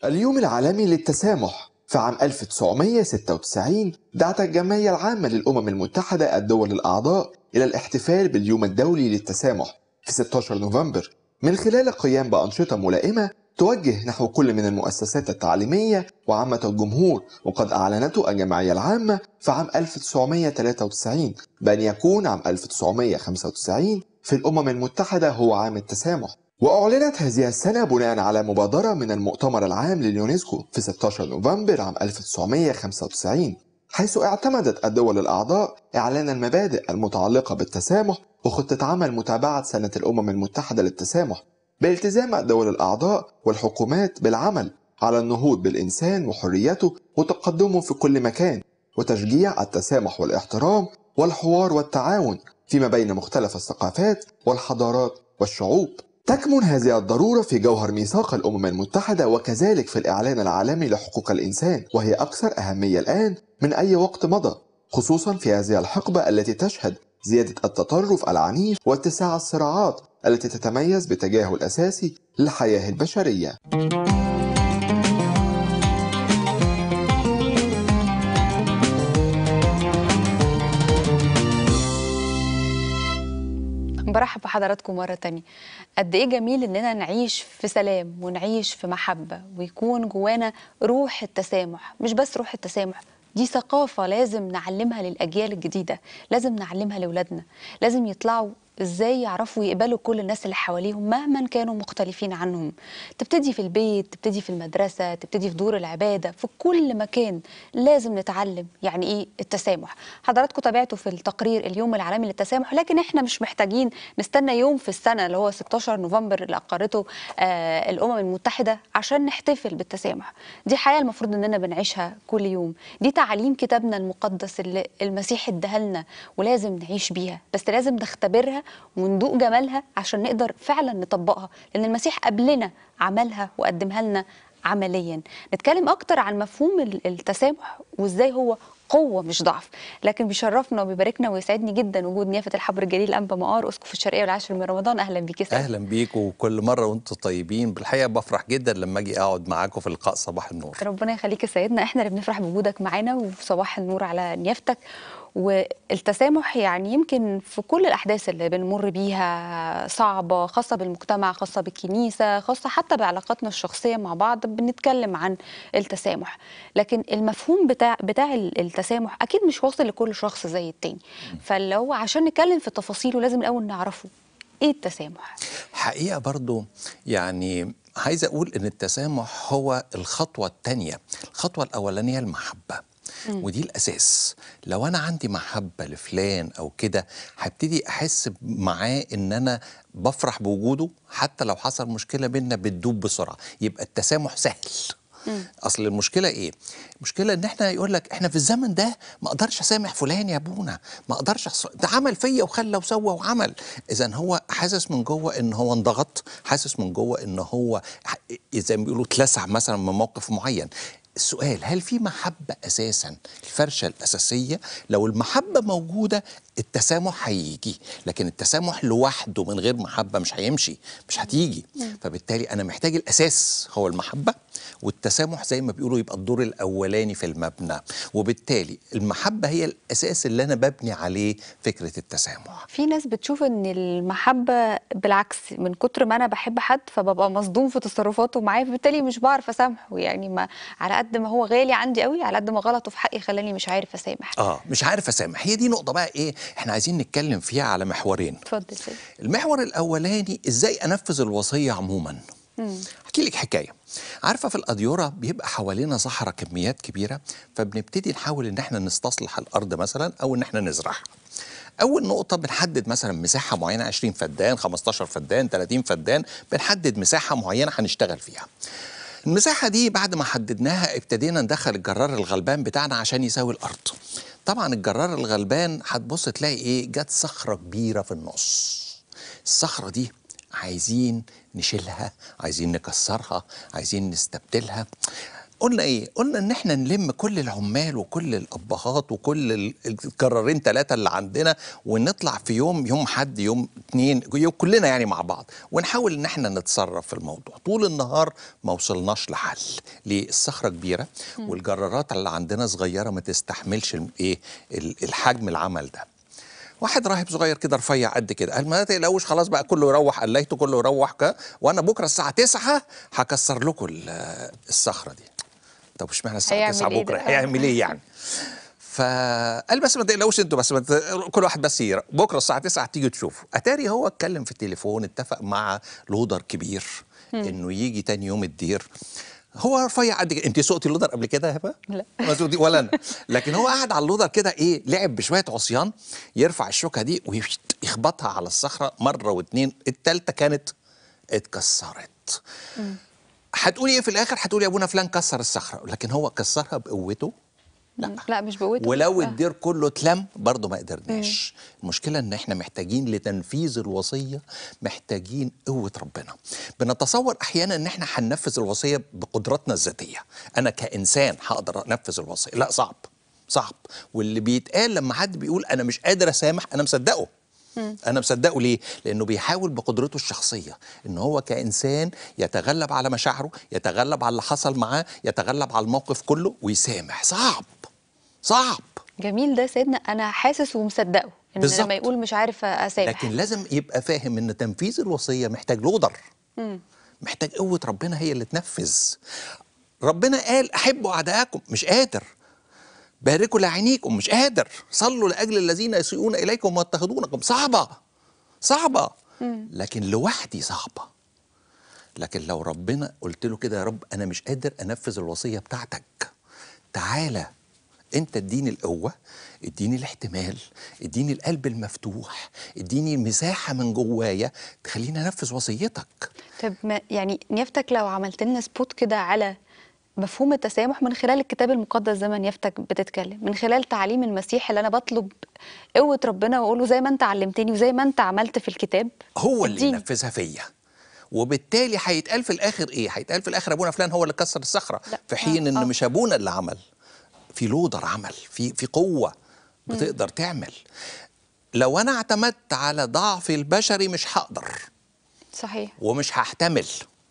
اليوم العالمي للتسامح في عام 1996 دعت الجمعية العامة للأمم المتحدة الدول الأعضاء إلى الاحتفال باليوم الدولي للتسامح في 16 نوفمبر من خلال القيام بأنشطة ملائمة توجه نحو كل من المؤسسات التعليمية وعامة الجمهور وقد أعلنته الجمعية العامة في عام 1993 بأن يكون عام 1995 في الأمم المتحدة هو عام التسامح وأعلنت هذه السنة بناء على مبادرة من المؤتمر العام لليونسكو في 16 نوفمبر عام 1995 حيث اعتمدت الدول الأعضاء إعلان المبادئ المتعلقة بالتسامح وخطة عمل متابعة سنة الأمم المتحدة للتسامح بالتزام الدول الأعضاء والحكومات بالعمل على النهوض بالإنسان وحريته وتقدمه في كل مكان وتشجيع التسامح والاحترام والحوار والتعاون فيما بين مختلف الثقافات والحضارات والشعوب تكمن هذه الضرورة في جوهر ميثاق الأمم المتحدة وكذلك في الإعلان العالمي لحقوق الإنسان وهي أكثر أهمية الآن من أي وقت مضى خصوصا في هذه الحقبة التي تشهد زيادة التطرف العنيف واتساع الصراعات التي تتميز بتجاهل أساسي للحياة البشرية برحب بحضراتكم مرة تانية قد إيه جميل إننا نعيش في سلام ونعيش في محبة ويكون جوانا روح التسامح مش بس روح التسامح دي ثقافة لازم نعلمها للأجيال الجديدة لازم نعلمها لأولادنا لازم يطلعوا ازاي يعرفوا يقبلوا كل الناس اللي حواليهم مهما كانوا مختلفين عنهم تبتدي في البيت تبتدي في المدرسة تبتدي في دور العبادة في كل مكان لازم نتعلم يعني ايه التسامح حضراتكم تابعتوا في التقرير اليوم العالمي للتسامح لكن احنا مش محتاجين نستنى يوم في السنة اللي هو 16 نوفمبر اللي أقرته آه الأمم المتحدة عشان نحتفل بالتسامح دي حياة المفروض اننا بنعيشها كل يوم دي تعاليم كتابنا المقدس اللي المسيح اداها لنا ولازم نعيش بيها بس لازم نختبرها وندوق جمالها عشان نقدر فعلا نطبقها لان المسيح قبلنا عملها وقدمها لنا عمليا نتكلم اكتر عن مفهوم التسامح وازاي هو قوة مش ضعف لكن بيشرفنا وبيباركنا ويسعدني جدا وجود نيافة الحبر الجليل أنبا مقار أسقف الشرقية والعاشر من رمضان أهلا بيك سعيد أهلا بيك وكل مرة وأنتم طيبين بالحقيقة بفرح جدا لما أجي أقعد معاكم في لقاء صباح النور ربنا يخليك يا سيدنا إحنا اللي بنفرح بوجودك معانا وفي صباح النور على نيافتك والتسامح يعني يمكن في كل الأحداث اللي بنمر بيها صعبة خاصة بالمجتمع خاصة بالكنيسة خاصة حتى بعلاقاتنا الشخصية مع بعض بنتكلم عن التسامح لكن المفهوم بتاع بتاع التسامح أكيد مش واصل لكل شخص زي التاني فاللي هو عشان نتكلم في تفاصيله لازم الأول نعرفه إيه التسامح؟ حقيقة برضو يعني عايز أقول إن التسامح هو الخطوة الثانية الخطوة الأولانية المحبة مم. ودي الاساس لو انا عندي محبه لفلان او كده هبتدي احس معاه ان انا بفرح بوجوده حتى لو حصل مشكله بينا بتدوب بسرعه يبقى التسامح سهل مم. اصل المشكله ايه المشكله ان احنا يقول لك احنا في الزمن ده ما اقدرش اسامح فلان يا ابونا ما اقدرش أص... ده عمل فيا وخلى وسوى وعمل اذا هو حاسس من جوه ان هو انضغط حاسس من جوه ان هو زي ما بيقولوا اتلسع مثلا من موقف معين السؤال هل في محبة أساسا الفرشة الأساسية لو المحبة موجودة التسامح هيجي لكن التسامح لوحده من غير محبة مش هيمشي مش هتيجي فبالتالي أنا محتاج الأساس هو المحبة والتسامح زي ما بيقولوا يبقى الدور الأولاني في المبنى وبالتالي المحبة هي الأساس اللي أنا ببني عليه فكرة التسامح في ناس بتشوف أن المحبة بالعكس من كتر ما أنا بحب حد فببقى مصدوم في تصرفاته معايا فبالتالي مش بعرف أسامحه يعني ما على قد ما هو غالي عندي قوي على قد ما غلطه في حقي خلاني مش عارف اسامح اه مش عارف اسامح هي دي نقطه بقى ايه احنا عايزين نتكلم فيها على محورين اتفضل سيدي المحور الاولاني ازاي انفذ الوصيه عموما احكي لك حكايه عارفه في الاديوره بيبقى حوالينا صحراء كميات كبيره فبنبتدي نحاول ان احنا نستصلح الارض مثلا او ان احنا نزرعها اول نقطه بنحدد مثلا مساحه معينه 20 فدان 15 فدان 30 فدان بنحدد مساحه معينه هنشتغل فيها المساحة دي بعد ما حددناها ابتدينا ندخل الجرار الغلبان بتاعنا عشان يساوي الأرض طبعا الجرار الغلبان هتبص تلاقي ايه جت صخرة كبيرة في النص الصخرة دي عايزين نشيلها عايزين نكسرها عايزين نستبدلها قلنا ايه قلنا ان احنا نلم كل العمال وكل الابهات وكل ال- الكرارين ثلاثه اللي عندنا ونطلع في يوم يوم حد يوم اتنين يوم كلنا يعني مع بعض ونحاول ان احنا نتصرف في الموضوع طول النهار ما وصلناش لحل ليه الصخره كبيره والجرارات اللي عندنا صغيره ما تستحملش ال- ايه ال- الحجم العمل ده واحد راهب صغير كده رفيع قد كده قال ما تقلقوش خلاص بقى كله يروح قليته كله يروح ك... وانا بكره الساعه 9 هكسر لكم ال- الصخره دي طب اشمعنى الساعه هيعمل 9 إيه بكره ده؟ هيعمل ايه يعني فقال بس ما تقلقوش انتوا بس ما ت... كل واحد بس يرى. بكره الساعه 9 تيجي تشوفوا اتاري هو اتكلم في التليفون اتفق مع لودر كبير انه يجي تاني يوم الدير هو رفيع قد كده انت سوقتي اللودر قبل كده يا هبه؟ لا. ما سوقتي ولا انا لكن هو قاعد على اللودر كده ايه لعب بشويه عصيان يرفع الشوكه دي ويخبطها على الصخره مره واتنين التالته كانت اتكسرت هتقولي ايه في الاخر هتقولي ابونا فلان كسر الصخره لكن هو كسرها بقوته لا لا مش بقوته ولو آه. الدير كله اتلم برضه ما قدرناش المشكله ان احنا محتاجين لتنفيذ الوصيه محتاجين قوه ربنا بنتصور احيانا ان احنا هننفذ الوصيه بقدراتنا الذاتيه انا كانسان هقدر انفذ الوصيه لا صعب صعب واللي بيتقال لما حد بيقول انا مش قادر اسامح انا مصدقه انا مصدقه ليه لانه بيحاول بقدرته الشخصيه ان هو كانسان يتغلب على مشاعره يتغلب على اللي حصل معاه يتغلب على الموقف كله ويسامح صعب صعب جميل ده سيدنا انا حاسس ومصدقه ان بالظبط. لما يقول مش عارف اسامح لكن لازم يبقى فاهم ان تنفيذ الوصيه محتاج لودر محتاج قوه ربنا هي اللي تنفذ ربنا قال احبوا اعداءكم مش قادر باركوا لعينيكم مش قادر صلوا لاجل الذين يسيئون اليكم ويضطهدونكم صعبه صعبه لكن لوحدي صعبه لكن لو ربنا قلت له كده يا رب انا مش قادر انفذ الوصيه بتاعتك تعالى انت اديني القوه اديني الاحتمال اديني القلب المفتوح اديني مساحه من جوايا تخليني انفذ وصيتك طب ما يعني نيافتك لو عملت لنا سبوت كده على مفهوم التسامح من خلال الكتاب المقدس زي ما نيافتك بتتكلم من خلال تعليم المسيح اللي انا بطلب قوه ربنا واقول له زي ما انت علمتني وزي ما انت عملت في الكتاب هو اللي اديني. ينفذها فيا وبالتالي هيتقال في الاخر ايه هيتقال في الاخر ابونا فلان هو اللي كسر الصخره لا. في حين آه، ان آه. مش ابونا اللي عمل في لودر عمل في في قوه بتقدر تعمل لو انا اعتمدت على ضعفي البشري مش هقدر صحيح ومش هحتمل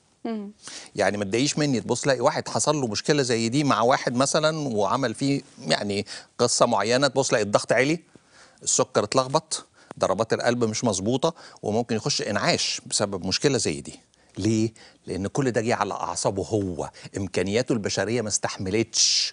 يعني ما تضايقيش مني تبص تلاقي واحد حصل له مشكله زي دي مع واحد مثلا وعمل فيه يعني قصه معينه تبص تلاقي الضغط عالي السكر اتلخبط ضربات القلب مش مظبوطه وممكن يخش انعاش بسبب مشكله زي دي ليه؟ لأن كل ده جه على أعصابه هو، إمكانياته البشرية ما استحملتش.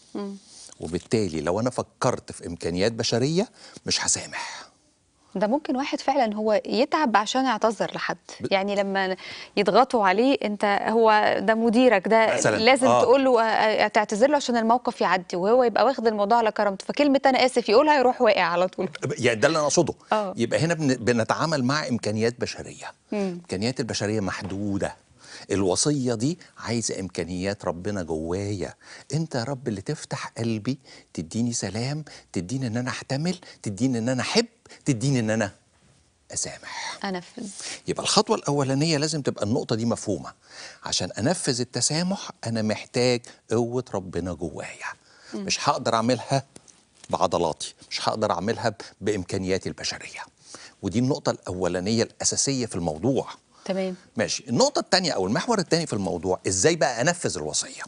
وبالتالي لو أنا فكرت في إمكانيات بشرية مش هسامح. ده ممكن واحد فعلا هو يتعب عشان يعتذر لحد يعني لما يضغطوا عليه انت هو ده مديرك ده مثلاً، لازم آه. تقول له آه، تعتذر له عشان الموقف يعدي وهو يبقى واخد الموضوع على كرامته فكلمه انا اسف يقولها يروح واقع على طول يعني ده اللي انا اقصده آه. يبقى هنا بن- بنتعامل مع امكانيات بشريه امكانيات البشريه محدوده الوصيه دي عايزه امكانيات ربنا جوايا انت يا رب اللي تفتح قلبي تديني سلام تديني ان انا احتمل تديني ان انا احب تديني ان انا اسامح انفذ يبقى الخطوة الأولانية لازم تبقى النقطة دي مفهومة عشان أنفذ التسامح أنا محتاج قوة ربنا جوايا مش هقدر أعملها بعضلاتي مش هقدر أعملها ب- بإمكانياتي البشرية ودي النقطة الأولانية الأساسية في الموضوع تمام ماشي النقطة الثانية أو المحور الثاني في الموضوع إزاي بقى أنفذ الوصية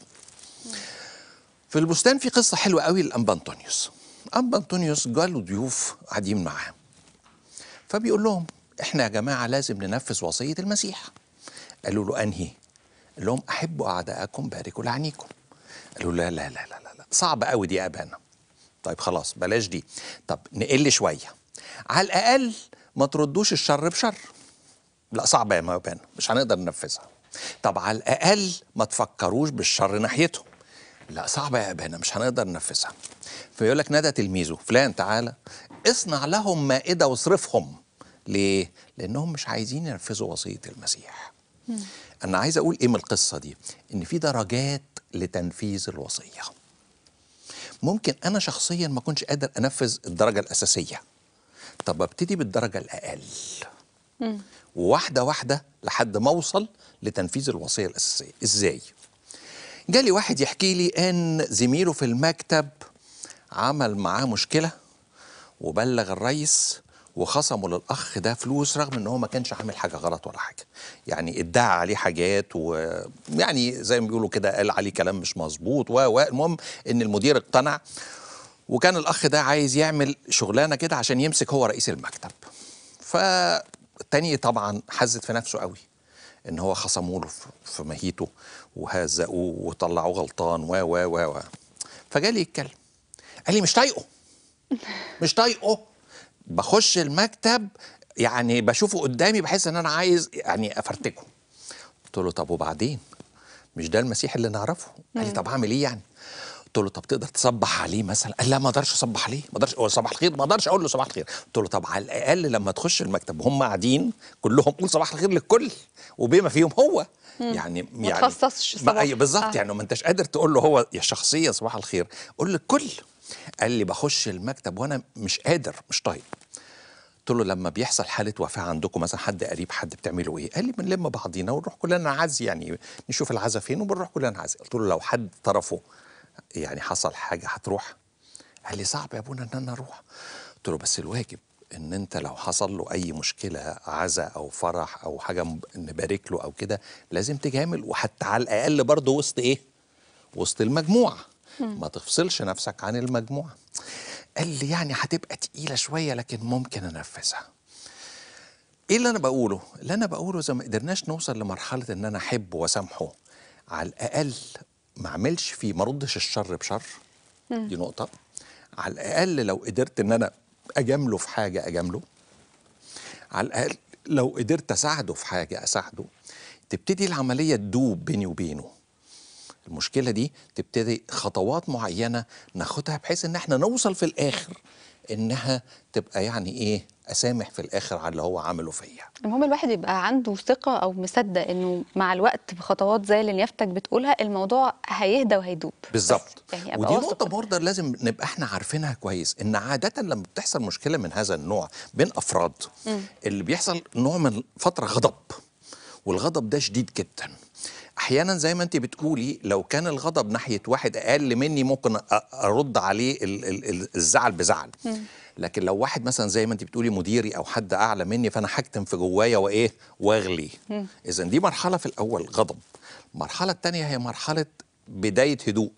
في البستان في قصة حلوة قوي لأنبا أنطونيوس أنبا أنطونيوس جاله ضيوف قاعدين معاه فبيقول لهم احنا يا جماعه لازم ننفذ وصيه المسيح قالوا له انهي قال لهم احبوا اعداءكم باركوا لعنيكم قالوا لا لا لا لا لا, لا. صعب قوي دي يا ابانا طيب خلاص بلاش دي طب نقل شويه على الاقل ما تردوش الشر بشر لا صعبه يا ابانا مش هنقدر ننفذها طب على الاقل ما تفكروش بالشر ناحيته لا صعبة يا أبانا مش هنقدر ننفذها فيقول لك نادى تلميذه فلان تعالى اصنع لهم مائدة واصرفهم ليه؟ لأنهم مش عايزين ينفذوا وصية المسيح أنا عايز أقول إيه من القصة دي؟ إن في درجات لتنفيذ الوصية ممكن أنا شخصيا ما كنتش قادر أنفذ الدرجة الأساسية طب ابتدي بالدرجة الأقل وواحدة واحدة لحد ما أوصل لتنفيذ الوصية الأساسية إزاي؟ جالي واحد يحكي لي ان زميله في المكتب عمل معاه مشكله وبلغ الرئيس وخصموا للاخ ده فلوس رغم ان هو ما كانش عامل حاجه غلط ولا حاجه يعني ادعى عليه حاجات ويعني زي ما بيقولوا كده قال عليه كلام مش مظبوط و و- المهم ان المدير اقتنع وكان الاخ ده عايز يعمل شغلانه كده عشان يمسك هو رئيس المكتب فالتاني طبعا حزت في نفسه قوي ان هو خصموا له في- في مهيته وهزقوه وطلعوه غلطان و و و و فجالي يتكلم قال لي مش طايقه مش طايقه بخش المكتب يعني بشوفه قدامي بحس ان انا عايز يعني افرتكه قلت له طب وبعدين مش ده المسيح اللي نعرفه قال لي طب هعمل ايه يعني قلت له طب تقدر تصبح عليه مثلا قال لا ما اقدرش اصبح عليه ما اقدرش اقول صباح الخير ما اقدرش اقول له صباح الخير قلت له طب على الاقل لما تخش المكتب وهم قاعدين كلهم قول صباح الخير للكل وبما فيهم هو يعني ما يعني تخصصش ما- صباح. أيوة بالظبط آه. يعني ما انتش قادر تقول له هو يا شخصيا صباح الخير قول للكل قال لي بخش المكتب وانا مش قادر مش طايق قلت له لما بيحصل حاله وفاه عندكم مثلا حد قريب حد بتعملوا ايه؟ قال لي بنلم بعضينا ونروح كلنا عزي يعني نشوف العزا فين وبنروح كلنا عزي قلت له لو حد طرفه يعني حصل حاجه هتروح؟ قال لي صعب يا ابونا ان انا اروح قلت له بس الواجب ان انت لو حصل له اي مشكله عزا او فرح او حاجه م- نبارك له او كده لازم تجامل وحتى على الاقل برضه وسط ايه؟ وسط المجموعه ما تفصلش نفسك عن المجموعه قال لي يعني هتبقى تقيله شويه لكن ممكن انفذها ايه اللي انا بقوله اللي انا بقوله اذا ما قدرناش نوصل لمرحله ان انا احبه واسامحه على الاقل ما اعملش فيه ما ردش الشر بشر دي نقطه على الاقل لو قدرت ان انا اجامله في حاجه اجامله على الاقل لو قدرت اساعده في حاجه اساعده تبتدي العمليه تدوب بيني وبينه المشكله دي تبتدي خطوات معينه ناخدها بحيث ان احنا نوصل في الاخر انها تبقى يعني ايه اسامح في الاخر على اللي هو عمله فيا المهم الواحد يبقى عنده ثقة أو مصدق إنه مع الوقت بخطوات زي اللي نيافتك بتقولها الموضوع هيهدى وهيدوب بالظبط بس يعني أبقى ودي واثق نقطة إن- برضه لازم نبقى احنا عارفينها كويس ان عادة لما بتحصل مشكلة من هذا النوع بين افراد اللي بيحصل نوع من فترة غضب والغضب ده شديد جدا احيانا زي ما انت بتقولي لو كان الغضب ناحيه واحد اقل مني ممكن أ- ارد عليه ال- ال- ال- الزعل بزعل لكن لو واحد مثلا زي ما انت بتقولي مديري او حد اعلى مني فانا هكتم في جوايا وايه واغلي اذا دي مرحله في الاول غضب المرحله الثانيه هي مرحله بدايه هدوء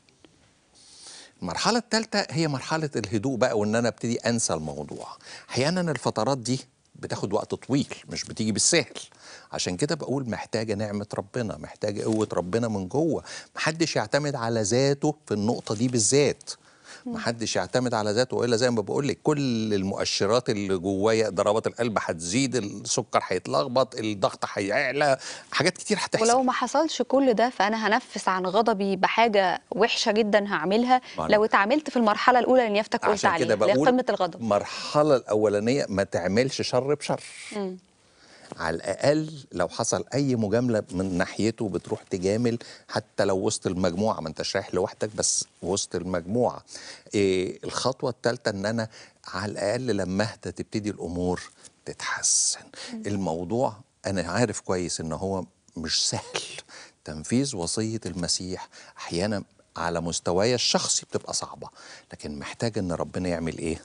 المرحلة الثالثة هي مرحلة الهدوء بقى وإن أنا أبتدي أنسى الموضوع. أحيانا الفترات دي بتاخد وقت طويل مش بتيجي بالسهل. عشان كده بقول محتاجة نعمة ربنا، محتاجة قوة ربنا من جوه، محدش يعتمد على ذاته في النقطة دي بالذات. محدش يعتمد على ذاته والا زي ما بقول لك كل المؤشرات اللي جوايا ضربات القلب هتزيد السكر هيتلخبط الضغط هيعلى حاجات كتير هتحصل ولو ما حصلش كل ده فأنا هنفس عن غضبي بحاجة وحشة جدا هعملها ما أنا- لو اتعاملت في المرحلة الأولى اللي نيافتك قلت عشان عليها كده اللي هي بقول قمة الغضب المرحلة الأولانية ما تعملش شر بشر على الأقل لو حصل أي مجاملة من ناحيته بتروح تجامل حتى لو وسط المجموعة ما أنتش رايح لوحدك بس وسط المجموعة إيه الخطوة الثالثة إن أنا على الأقل لما أهدى تبتدي الأمور تتحسن الموضوع أنا عارف كويس إن هو مش سهل تنفيذ وصية المسيح أحيانا على مستواي الشخصي بتبقى صعبة لكن محتاج إن ربنا يعمل إيه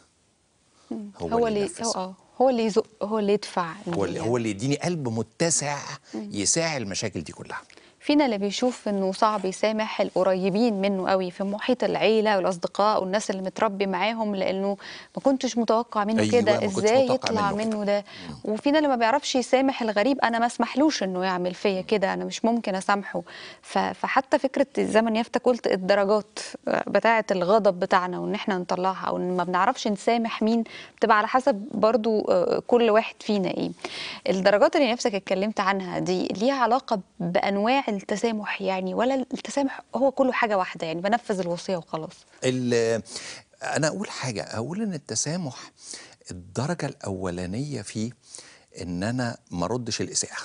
هو اللي ينفذها. هو, آه، هو اللي يزق هو اللي يدفع هو اللي يعني. هو اللي يديني قلب متسع يساعي المشاكل دي كلها فينا اللي بيشوف انه صعب يسامح القريبين منه قوي في محيط العيله والاصدقاء والناس اللي متربي معاهم لانه ما كنتش متوقع منه أيوة، كده ما كنتش ازاي متوقع يطلع منه كده. منه ده وفينا اللي ما بيعرفش يسامح الغريب انا ما اسمحلوش انه يعمل فيا كده انا مش ممكن اسامحه ف- فحتى فكره زي ما نيافتك قلت الدرجات بتاعه الغضب بتاعنا وان احنا نطلعها او ان ما بنعرفش نسامح مين بتبقى على حسب برضو آه، كل واحد فينا ايه الدرجات اللي نفسك اتكلمت عنها دي ليها علاقه بانواع التسامح يعني ولا التسامح هو كله حاجه واحده يعني بنفذ الوصيه وخلاص ال- انا اقول حاجه اقول ان التسامح الدرجه الاولانيه فيه ان انا ما ردش الاساءه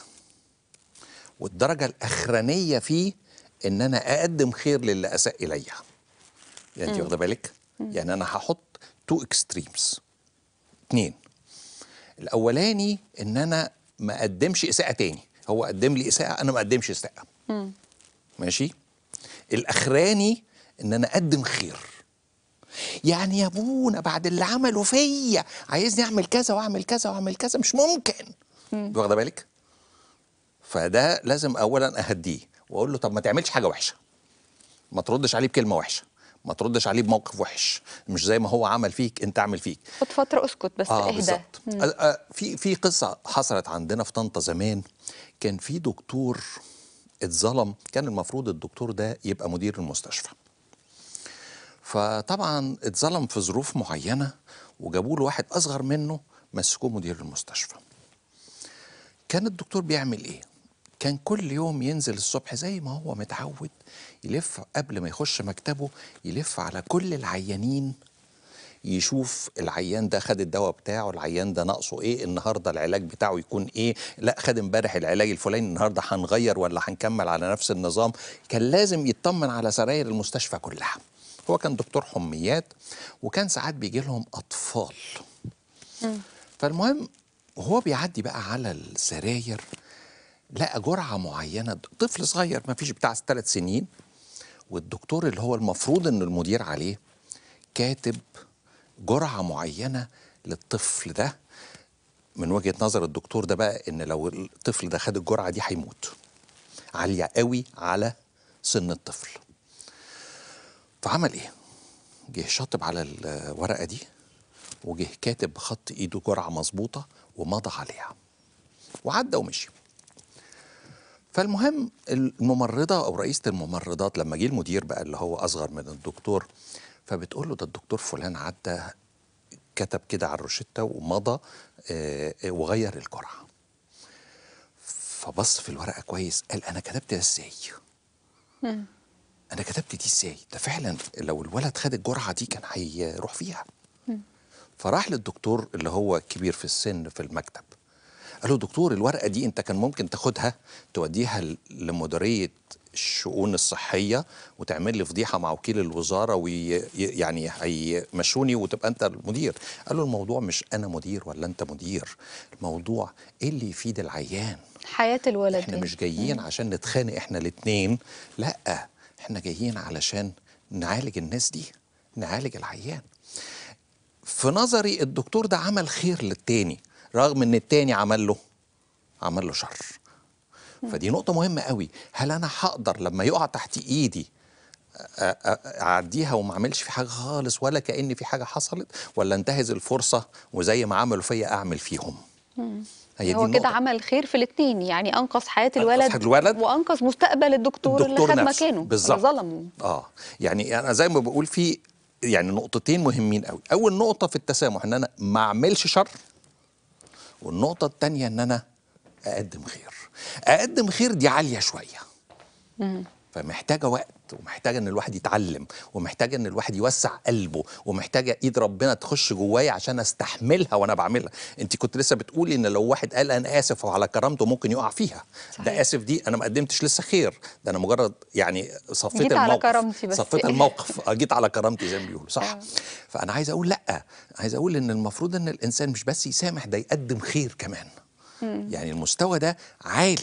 والدرجه الاخرانيه فيه ان انا اقدم خير للي اساء الي يعني انت واخده بالك يعني انا هحط تو اكستريمز اتنين الاولاني ان انا ما اقدمش اساءه تاني هو قدم لي اساءه انا ما اقدمش اساءه ماشي الاخراني ان انا اقدم خير يعني يا ابونا بعد اللي عمله فيا عايزني اعمل كذا واعمل كذا واعمل كذا مش ممكن واخده بالك فده لازم اولا اهديه واقول له طب ما تعملش حاجه وحشه ما تردش عليه بكلمه وحشه ما تردش عليه بموقف وحش مش زي ما هو عمل فيك انت اعمل فيك خد فتره اسكت بس اه اهدى بالظبط مم. آه، آه، في في قصه حصلت عندنا في طنطا زمان كان في دكتور اتظلم كان المفروض الدكتور ده يبقى مدير المستشفى فطبعا اتظلم في ظروف معينه وجابوا له واحد اصغر منه مسكوه مدير المستشفى كان الدكتور بيعمل ايه كان كل يوم ينزل الصبح زي ما هو متعود يلف قبل ما يخش مكتبه يلف على كل العيانين يشوف العيان ده خد الدواء بتاعه العيان ده ناقصه ايه النهارده العلاج بتاعه يكون ايه لا خد امبارح العلاج الفلاني النهارده هنغير ولا هنكمل على نفس النظام كان لازم يطمن على سراير المستشفى كلها هو كان دكتور حميات وكان ساعات بيجي لهم اطفال فالمهم وهو بيعدي بقى على السراير لقى جرعه معينه طفل صغير ما فيش بتاع ثلاث سنين والدكتور اللي هو المفروض ان المدير عليه كاتب جرعه معينه للطفل ده من وجهه نظر الدكتور ده بقى ان لو الطفل ده خد الجرعه دي هيموت عاليه قوي على سن الطفل فعمل ايه جه شاطب على الورقه دي وجه كاتب بخط ايده جرعه مظبوطه ومضى عليها وعدى ومشي فالمهم الممرضه او رئيسه الممرضات لما جه المدير بقى اللي هو اصغر من الدكتور فبتقول له ده الدكتور فلان عدى كتب كده على الروشته ومضى آه، آه، وغير الجرعه فبص في الورقه كويس قال انا كتبت ده ازاي انا كتبت دي ازاي ده فعلا لو الولد خد الجرعه دي كان هيروح فيها فراح للدكتور اللي هو كبير في السن في المكتب قال له دكتور الورقه دي انت كان ممكن تاخدها توديها ل- لمديريه الشؤون الصحيه وتعمل لي فضيحه مع وكيل الوزاره ويعني هيمشوني وتبقى انت المدير قال له الموضوع مش انا مدير ولا انت مدير الموضوع ايه اللي يفيد العيان حياه الولد احنا يعني. مش جايين عشان نتخانق احنا الاتنين لا احنا جايين علشان نعالج الناس دي نعالج العيان في نظري الدكتور ده عمل خير للتاني رغم ان التاني عمل له عمل له شر فدي نقطة مهمة قوي هل أنا هقدر لما يقع تحت إيدي أ- أ- أعديها وما أعملش في حاجة خالص ولا كأن في حاجة حصلت ولا انتهز الفرصة وزي ما عملوا فيا أعمل فيهم هي دي هو كده النقطة. عمل خير في الاثنين يعني انقذ حياه أنقذ الولد, حياة الولد وانقذ مستقبل الدكتور, الدكتور اللي خد نفسه. مكانه بالظبط. اللي ظلمه اه يعني انا زي ما بقول في يعني نقطتين مهمين قوي اول نقطه في التسامح ان انا ما اعملش شر والنقطه الثانيه ان انا اقدم خير اقدم خير دي عاليه شويه فمحتاجه وقت ومحتاجه ان الواحد يتعلم ومحتاجه ان الواحد يوسع قلبه ومحتاجه ايد ربنا تخش جوايا عشان استحملها وانا بعملها انت كنت لسه بتقولي ان لو واحد قال انا اسف وعلى كرامته ممكن يقع فيها صحيح. ده اسف دي انا ما قدمتش لسه خير ده انا مجرد يعني صفيت جيت على الموقف كرامتي بس. صفيت الموقف آه، جيت على كرامتي زي ما بيقولوا صح آه. فانا عايز اقول لا عايز اقول ان المفروض ان الانسان مش بس يسامح ده يقدم خير كمان يعني المستوى ده عالي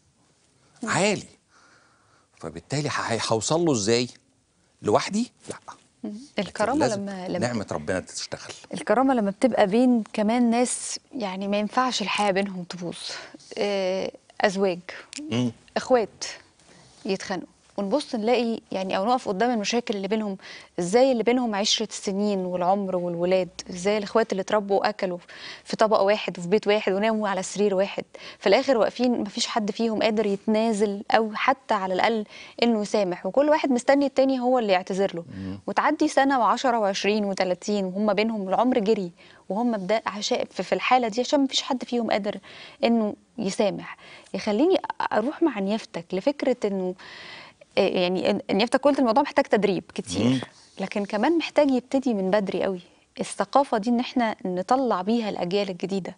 عالي فبالتالي ه- هوصل له ازاي لوحدي لا الكرامه لازم لما لما نعمه ربنا تشتغل الكرامة لما بتبقى بين كمان ناس يعني ما ينفعش الحياة بينهم تبوظ آه، أزواج مم. إخوات يتخانقوا ونبص نلاقي يعني أو نقف قدام المشاكل اللي بينهم إزاي اللي بينهم عشرة السنين والعمر والولاد إزاي الإخوات اللي اتربوا وأكلوا في طبق واحد وفي بيت واحد وناموا على سرير واحد في الآخر واقفين مفيش حد فيهم قادر يتنازل أو حتى على الأقل إنه يسامح وكل واحد مستني التاني هو اللي يعتذر له وتعدي سنة وعشرة وعشرين وتلاتين وهم بينهم العمر جري وهم بدا عشاء في في الحالة دي عشان مفيش حد فيهم قادر إنه يسامح يخليني أروح مع نيافتك لفكرة إنه إيه يعني نيافتك قلت الموضوع محتاج تدريب مم. كتير لكن كمان محتاج يبتدي من بدري قوي الثقافة دي إن إحنا نطلع بيها الأجيال الجديدة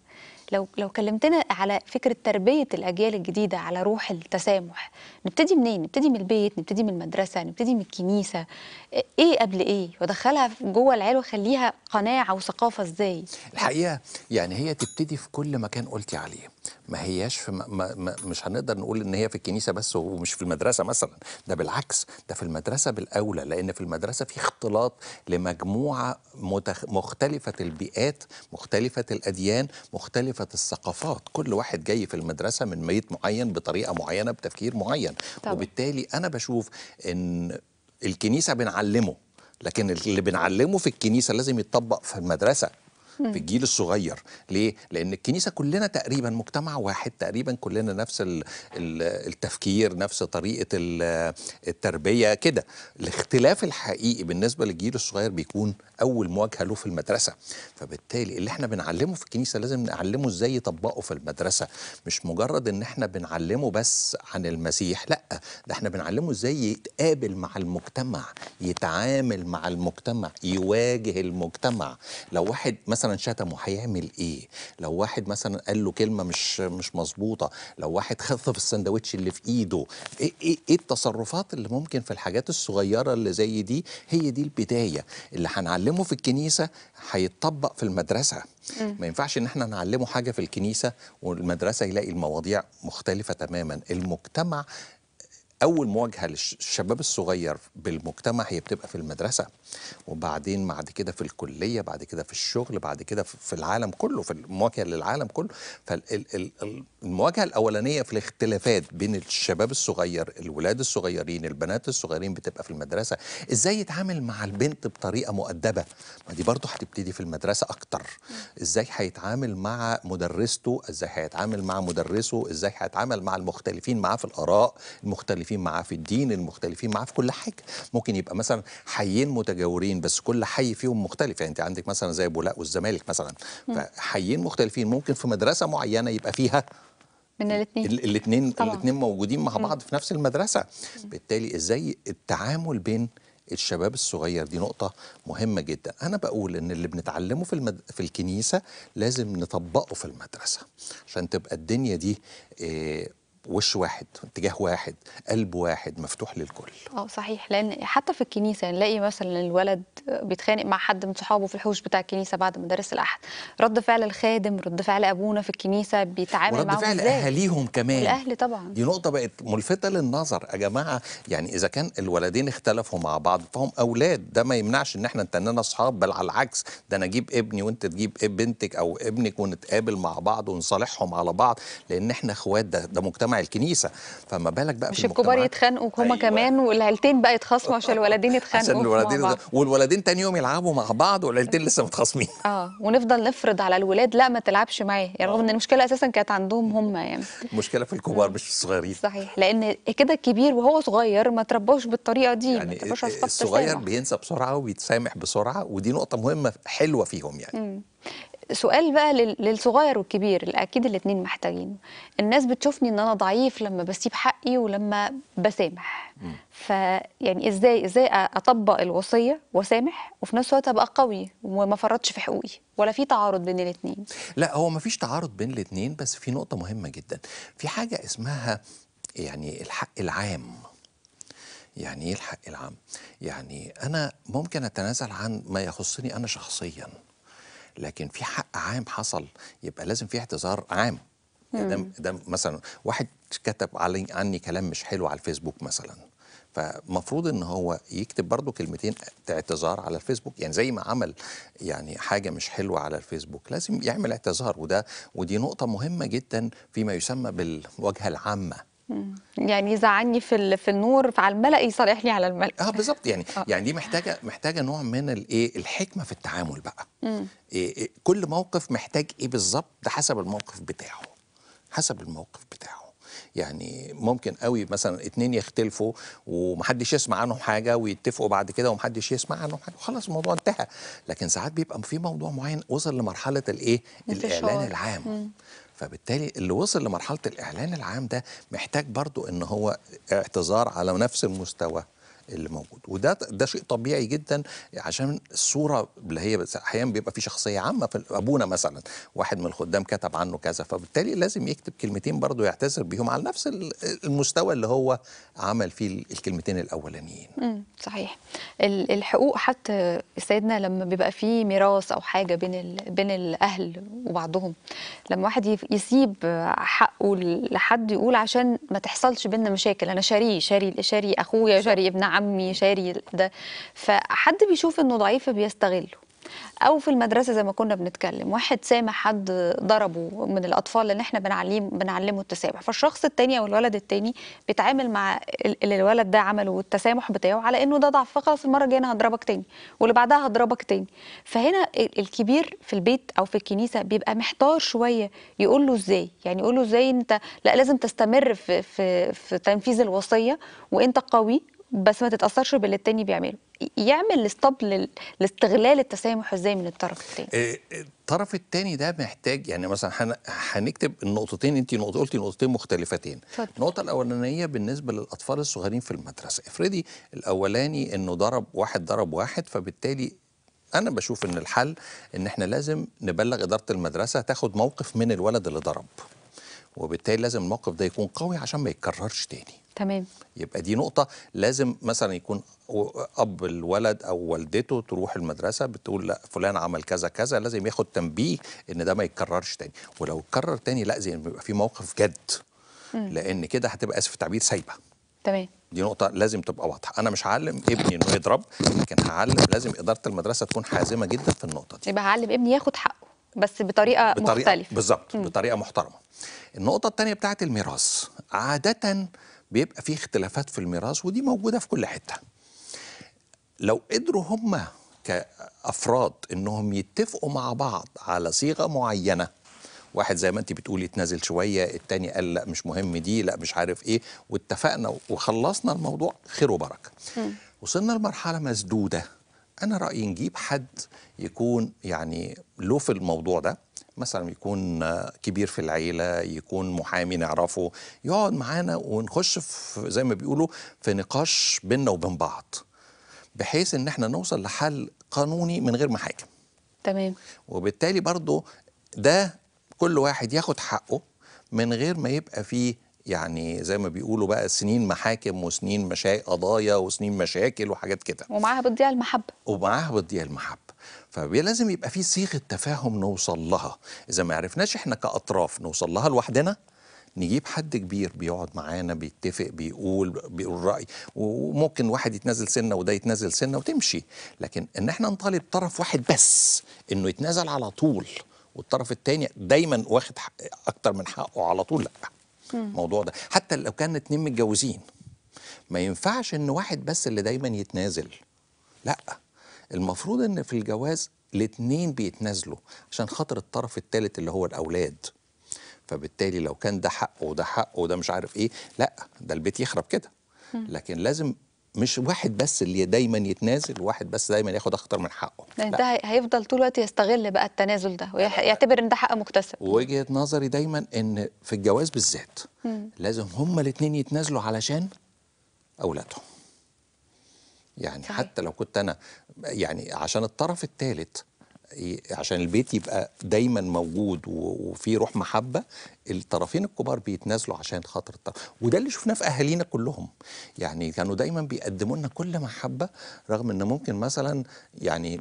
لو لو كلمتنا على فكره تربيه الاجيال الجديده على روح التسامح نبتدي منين نبتدي من البيت نبتدي من المدرسه نبتدي من الكنيسه ايه قبل ايه وادخلها جوه العيال واخليها قناعه وثقافه ازاي الحقيقه يعني هي تبتدي في كل مكان قلتي عليه ما هياش في ما ما مش هنقدر نقول ان هي في الكنيسه بس ومش في المدرسه مثلا ده بالعكس ده في المدرسه بالاولى لان في المدرسه في اختلاط لمجموعه متخ... مختلفه البيئات مختلفه الاديان مختلفه الثقافات كل واحد جاي في المدرسه من بيت معين بطريقه معينه بتفكير معين طبعا. وبالتالي انا بشوف ان الكنيسه بنعلمه لكن اللي بنعلمه في الكنيسه لازم يتطبق في المدرسه في الجيل الصغير ليه لان الكنيسه كلنا تقريبا مجتمع واحد تقريبا كلنا نفس ال- ال- التفكير نفس طريقه ال- التربيه كده الاختلاف الحقيقي بالنسبه للجيل الصغير بيكون اول مواجهه له في المدرسه فبالتالي اللي احنا بنعلمه في الكنيسه لازم نعلمه ازاي يطبقه في المدرسه مش مجرد ان احنا بنعلمه بس عن المسيح لا ده احنا بنعلمه ازاي يتقابل مع المجتمع يتعامل مع المجتمع يواجه المجتمع لو واحد مثلا شتمه هيعمل ايه لو واحد مثلا قال له كلمه مش مش مظبوطه لو واحد خطف السندوتش اللي في ايده ايه ايه, إيه التصرفات اللي ممكن في الحاجات الصغيره اللي زي دي هي دي البدايه اللي هنعلمه في الكنيسه هيتطبق في المدرسه ما ينفعش ان احنا نعلمه حاجه في الكنيسه والمدرسه يلاقي المواضيع مختلفه تماما المجتمع اول مواجهه للشباب الصغير بالمجتمع هي بتبقى في المدرسه وبعدين بعد كده في الكليه بعد كده في الشغل بعد كده في في العالم كله في المواجهه للعالم كله فالمواجهه الاولانيه في الاختلافات بين الشباب الصغير الولاد الصغيرين البنات الصغيرين بتبقى في المدرسه ازاي يتعامل مع البنت بطريقه مؤدبه ما دي برضه هتبتدي في المدرسه اكتر ازاي هيتعامل مع مدرسته ازاي هيتعامل مع مدرسه ازاي هيتعامل مع المختلفين معاه في الاراء المختلفين معاه في الدين المختلفين معاه في كل حاجه ممكن يبقى مثلا حيين متجاورين بس كل حي فيهم مختلف يعني انت عندك مثلا زي بولاق والزمالك مثلا فحيين مختلفين ممكن في مدرسه معينه يبقى فيها من الاثنين الاثنين طبعاً. الاثنين موجودين مع بعض في نفس المدرسه بالتالي ازاي التعامل بين الشباب الصغير دي نقطة مهمة جدا أنا بقول إن اللي بنتعلمه في, المد... في الكنيسة لازم نطبقه في المدرسة عشان تبقى الدنيا دي إيه وش واحد اتجاه واحد قلب واحد مفتوح للكل اه صحيح لان حتى في الكنيسه نلاقي مثلا الولد بيتخانق مع حد من صحابه في الحوش بتاع الكنيسه بعد مدارس الاحد رد فعل الخادم رد فعل ابونا في الكنيسه بيتعامل ورد معاهم فعل ازاي اهاليهم كمان والاهل طبعا دي نقطة بقت ملفتة للنظر يا جماعة يعني إذا كان الولدين اختلفوا مع بعض فهم أولاد ده ما يمنعش إن إحنا نتننا أصحاب بل على العكس ده أنا أجيب ابني وأنت تجيب بنتك أو ابنك ونتقابل مع بعض ونصالحهم على بعض لأن إحنا إخوات ده ده مجتمع الكنيسة فما بالك بقى مش في الكبار المجتمعات- يتخانقوا هما أيوة. كمان والعيلتين بقى يتخاصموا عشان الولدين يتخانقوا عشان الولدين مع بعض والولدين تاني يوم يلعبوا مع بعض والعيلتين لسه متخاصمين اه ونفضل نفرض على الولاد لا ما تلعبش معاه يعني رغم ان المشكله اساسا كانت عندهم هم يعني المشكلة في الكبار مش في الصغيرين صحيح لان كده الكبير وهو صغير ما تربوش بالطريقه دي ما يعني تربوش على صفات الصغير التسامح. بينسى بسرعة وبيتسامح بسرعة ودي نقطة مهمة حلوة فيهم يعني سؤال بقى لل- للصغير والكبير اللي اكيد الاتنين محتاجينه الناس بتشوفني ان انا ضعيف لما بسيب حقي ولما بسامح فيعني ازاي ازاي اطبق الوصيه واسامح وفي نفس الوقت ابقى قوي وما فرطش في حقوقي ولا في تعارض بين الاتنين لا هو مفيش تعارض بين الاتنين بس في نقطة مهمة جدا في حاجة اسمها يعني الحق العام يعني ايه الحق العام يعني انا ممكن اتنازل عن ما يخصني انا شخصيا لكن في حق عام حصل يبقى لازم في اعتذار عام يعني ده, ده مثلا واحد كتب علي عني كلام مش حلو على الفيسبوك مثلا فمفروض ان هو يكتب برضه كلمتين اعتذار على الفيسبوك يعني زي ما عمل يعني حاجه مش حلوه على الفيسبوك لازم يعمل اعتذار وده ودي نقطه مهمه جدا فيما يسمى بالواجهه العامه يعني يزعلني في ال- في النور فعلى الملأ يصالحني على الملأ اه بالظبط يعني آه. يعني دي محتاجه محتاجه نوع من الايه الحكمه في التعامل بقى إيه إيه كل موقف محتاج ايه بالظبط ده حسب الموقف بتاعه حسب الموقف بتاعه يعني ممكن قوي مثلا اتنين يختلفوا ومحدش يسمع عنهم حاجه ويتفقوا بعد كده ومحدش يسمع عنهم حاجه خلاص الموضوع انتهى لكن ساعات بيبقى في موضوع معين وصل لمرحله الايه انتشار. الاعلان العام فبالتالي اللي وصل لمرحله الاعلان العام ده محتاج برضو ان هو اعتذار على نفس المستوى اللي موجود وده ده شيء طبيعي جدا عشان الصوره اللي هي بس احيانا بيبقى في شخصيه عامه في ابونا مثلا واحد من الخدام كتب عنه كذا فبالتالي لازم يكتب كلمتين برضه يعتذر بيهم على نفس ال- المستوى اللي هو عمل فيه ال- الكلمتين الاولانيين مم، صحيح ال- الحقوق حتى سيدنا لما بيبقى في ميراث او حاجه بين ال... بين الاهل وبعضهم لما واحد يف- يسيب حقه لحد يقول عشان ما تحصلش بينا مشاكل انا شاريه شاري شاري اخويا شاري ابن عمي شاري ده فحد بيشوف انه ضعيف بيستغله او في المدرسه زي ما كنا بنتكلم واحد سامح حد ضربه من الاطفال لان احنا بنعلم بنعلمه التسامح فالشخص التاني او الولد التاني بيتعامل مع ال- اللي الولد ده عمله التسامح بتاعه على انه ده ضعف فخلاص المره الجايه انا هضربك تاني واللي بعدها هضربك تاني فهنا ال- الكبير في البيت او في الكنيسه بيبقى محتار شويه يقول له ازاي يعني يقول له ازاي انت لا لازم تستمر في في في تنفيذ الوصيه وانت قوي بس ما تتاثرش باللي التاني بيعمله يعمل ستوب لل- لاستغلال التسامح ازاي من الطرف التاني إيه، الطرف الثاني ده محتاج يعني مثلا هن- هنكتب النقطتين انت نقطه قلتي نقطتين مختلفتين اتفضل. النقطه الاولانيه بالنسبه للاطفال الصغيرين في المدرسه افرضي الاولاني انه ضرب واحد ضرب واحد فبالتالي انا بشوف ان الحل ان احنا لازم نبلغ اداره المدرسه تاخد موقف من الولد اللي ضرب وبالتالي لازم الموقف ده يكون قوي عشان ما يتكررش تاني تمام يبقى دي نقطة لازم مثلا يكون و- أب الولد أو والدته تروح المدرسة بتقول لا فلان عمل كذا كذا لازم ياخد تنبيه إن ده ما يتكررش تاني ولو اتكرر تاني لا زي ما يبقى في موقف جد لأن كده هتبقى آسف في التعبير سايبة تمام دي نقطة لازم تبقى واضحة أنا مش هعلم ابني إنه يضرب لكن هعلم لازم إدارة المدرسة تكون حازمة جدا في النقطة دي يبقى هعلم ابني ياخد حقه بس بطريقه, بطريقه مختلفه بالظبط بطريقه محترمه النقطه الثانيه بتاعت الميراث عاده بيبقى في اختلافات في الميراث ودي موجوده في كل حته لو قدروا هم كافراد انهم يتفقوا مع بعض على صيغه معينه واحد زي ما انت بتقولي يتنازل شويه التاني قال لا مش مهم دي لا مش عارف ايه واتفقنا وخلصنا الموضوع خير وبركه وصلنا لمرحله مسدوده انا رايي نجيب حد يكون يعني له في الموضوع ده مثلا يكون آه، كبير في العيله يكون محامي نعرفه يقعد معانا ونخش في زي ما بيقولوا في نقاش بيننا وبين بعض بحيث ان احنا نوصل لحل قانوني من غير محاكم تمام وبالتالي برضو ده كل واحد ياخد حقه من غير ما يبقى فيه يعني زي ما بيقولوا بقى سنين محاكم وسنين مشا... قضايا وسنين مشاكل وحاجات كده ومعاها بتضيع المحبه ومعاها بتضيع المحبة فلازم يبقى في صيغة تفاهم نوصل لها إذا ما عرفناش إحنا كأطراف نوصل لها لوحدنا نجيب حد كبير بيقعد معانا بيتفق بيقول بيقول رأي وممكن واحد يتنازل سنة وده يتنازل سنة وتمشي لكن إن إحنا نطالب طرف واحد بس إنه يتنازل على طول والطرف التاني دايما واخد حق أكتر من حقه على طول لا الموضوع ده حتى لو كان اتنين متجوزين ما ينفعش إن واحد بس اللي دايما يتنازل لا المفروض ان في الجواز الاتنين بيتنازلوا عشان خاطر الطرف الثالث اللي هو الاولاد فبالتالي لو كان ده حقه وده حقه وده مش عارف ايه لا ده البيت يخرب كده لكن لازم مش واحد بس اللي دايما يتنازل وواحد بس دايما ياخد اكتر من حقه لان لا. ده هي- هيفضل طول الوقت يستغل بقى التنازل ده ويعتبر ان ده حق مكتسب وجهه نظري دايما ان في الجواز بالذات لازم هما الاثنين يتنازلوا علشان اولادهم يعني صحيح. حتى لو كنت انا يعني عشان الطرف الثالث عشان البيت يبقى دايما موجود و- وفي روح محبه الطرفين الكبار بيتنازلوا عشان خاطر الطرف وده اللي شفناه في اهالينا كلهم يعني كانوا دايما بيقدموا لنا كل محبه رغم ان ممكن مثلا يعني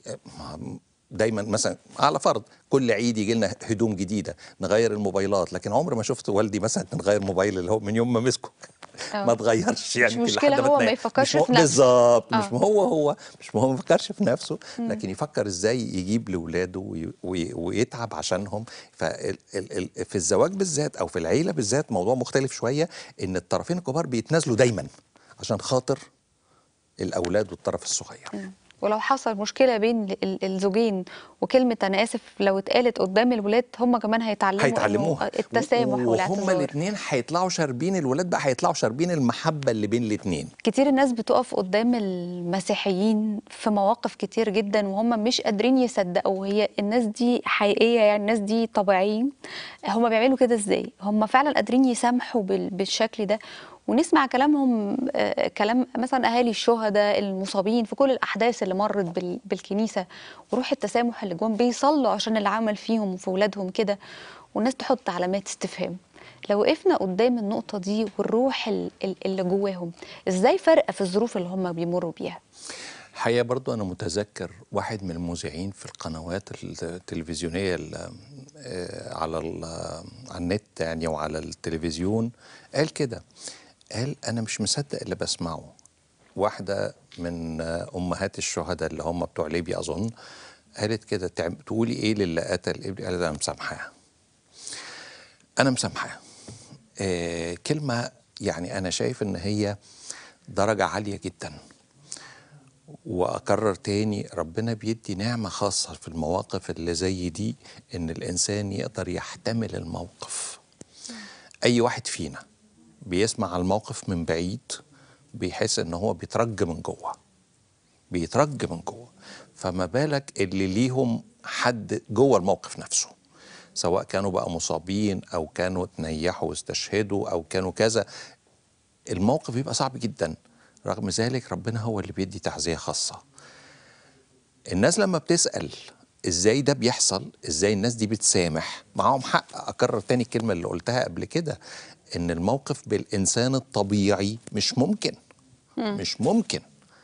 دايما مثلا على فرض كل عيد يجي لنا هدوم جديده نغير الموبايلات لكن عمر ما شفت والدي مثلا نغير موبايل اللي هو من يوم ما مسكه آه. ما اتغيرش يعني يمكن مشكلة لحد هو ما تنام. يفكرش مش مو- في نفسه. بالظبط آه. مش هو هو مش هو ما يفكرش في نفسه لكن يفكر ازاي يجيب لاولاده وي- وي- ويتعب عشانهم ففي الزواج بالذات او في العيله بالذات موضوع مختلف شويه ان الطرفين الكبار بيتنازلوا دايما عشان خاطر الاولاد والطرف الصغير ولو حصل مشكله بين ال- ال- الزوجين وكلمه انا اسف لو اتقالت قدام الولاد هم كمان هيتعلموا إنه هيتعلموها التسامح وهم والاعتذار الاثنين هيطلعوا شاربين الولاد بقى هيطلعوا شاربين المحبه اللي بين الاثنين كتير الناس بتقف قدام المسيحيين في مواقف كتير جدا وهم مش قادرين يصدقوا هي الناس دي حقيقية يعني الناس دي طبيعيين هم بيعملوا كده ازاي هم فعلا قادرين يسامحوا بال- بالشكل ده ونسمع كلامهم آه، كلام مثلا اهالي الشهداء المصابين في كل الاحداث اللي مرت بال- بالكنيسه وروح التسامح اللي جواهم بيصلوا عشان اللي عمل فيهم وفي اولادهم كده والناس تحط علامات استفهام لو وقفنا قدام النقطه دي والروح ال- ال- اللي جواهم ازاي فرق في الظروف اللي هم بيمروا بيها الحقيقه برضو انا متذكر واحد من المذيعين في القنوات التلفزيونيه ال- آه، على ال- على النت يعني وعلى التلفزيون قال كده قال انا مش مصدق اللي بسمعه واحده من آه، امهات الشهداء اللي هم بتوع ليبيا اظن قالت كده تعم- تقولي ايه للي قتل ابني قالت انا مسامحاه انا مسامحاه آه كلمه يعني انا شايف ان هي درجه عاليه جدا واكرر تاني ربنا بيدي نعمه خاصه في المواقف اللي زي دي ان الانسان يقدر يحتمل الموقف اي واحد فينا بيسمع الموقف من بعيد بيحس ان هو بيترج من جوه بيترج من جوه فما بالك اللي ليهم حد جوه الموقف نفسه سواء كانوا بقى مصابين او كانوا تنيحوا واستشهدوا او كانوا كذا الموقف بيبقى صعب جدا رغم ذلك ربنا هو اللي بيدي تعزية خاصة الناس لما بتسأل ازاي ده بيحصل ازاي الناس دي بتسامح معاهم حق اكرر تاني الكلمة اللي قلتها قبل كده ان الموقف بالانسان الطبيعي مش ممكن مش ممكن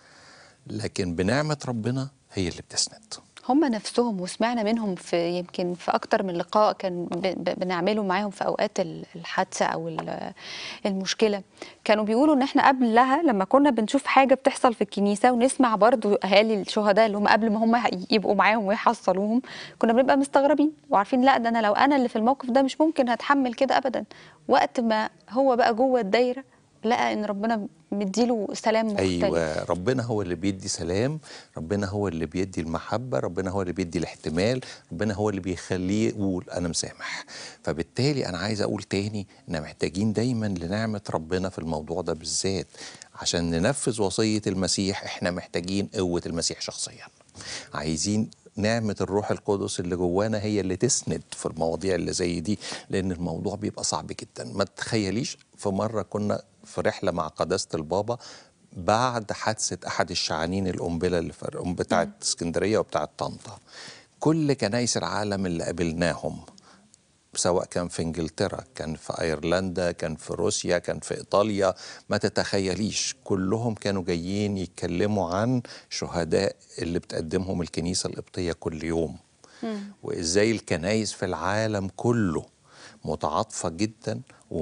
لكن بنعمة ربنا هي اللي بتسند هم نفسهم وسمعنا منهم في يمكن في اكتر من لقاء كان ب- ب- بنعمله معاهم في اوقات ال- الحادثه او ال- المشكله كانوا بيقولوا ان احنا قبلها لما كنا بنشوف حاجه بتحصل في الكنيسه ونسمع برضو اهالي الشهداء اللي هم قبل ما هم يبقوا معاهم ويحصلوهم كنا بنبقى مستغربين وعارفين لا ده انا لو انا اللي في الموقف ده مش ممكن هتحمل كده ابدا وقت ما هو بقى جوه الدايره لقى ان ربنا مديله سلام مختلف ايوه ربنا هو اللي بيدي سلام ربنا هو اللي بيدي المحبه ربنا هو اللي بيدي الاحتمال ربنا هو اللي بيخليه يقول انا مسامح فبالتالي انا عايز اقول تاني ان محتاجين دايما لنعمه ربنا في الموضوع ده بالذات عشان ننفذ وصيه المسيح احنا محتاجين قوه المسيح شخصيا عايزين نعمة الروح القدس اللي جوانا هي اللي تسند في المواضيع اللي زي دي لأن الموضوع بيبقى صعب جدا ما تخيليش في مرة كنا في رحلة مع قداسة البابا بعد حادثة أحد الشعانين القنبلة اللي في بتاعت اسكندرية وبتاعت طنطا كل كنايس العالم اللي قابلناهم سواء كان في انجلترا كان في ايرلندا كان في روسيا كان في ايطاليا ما تتخيليش كلهم كانوا جايين يتكلموا عن شهداء اللي بتقدمهم الكنيسه القبطيه كل يوم وازاي الكنايس في العالم كله متعاطفه جدا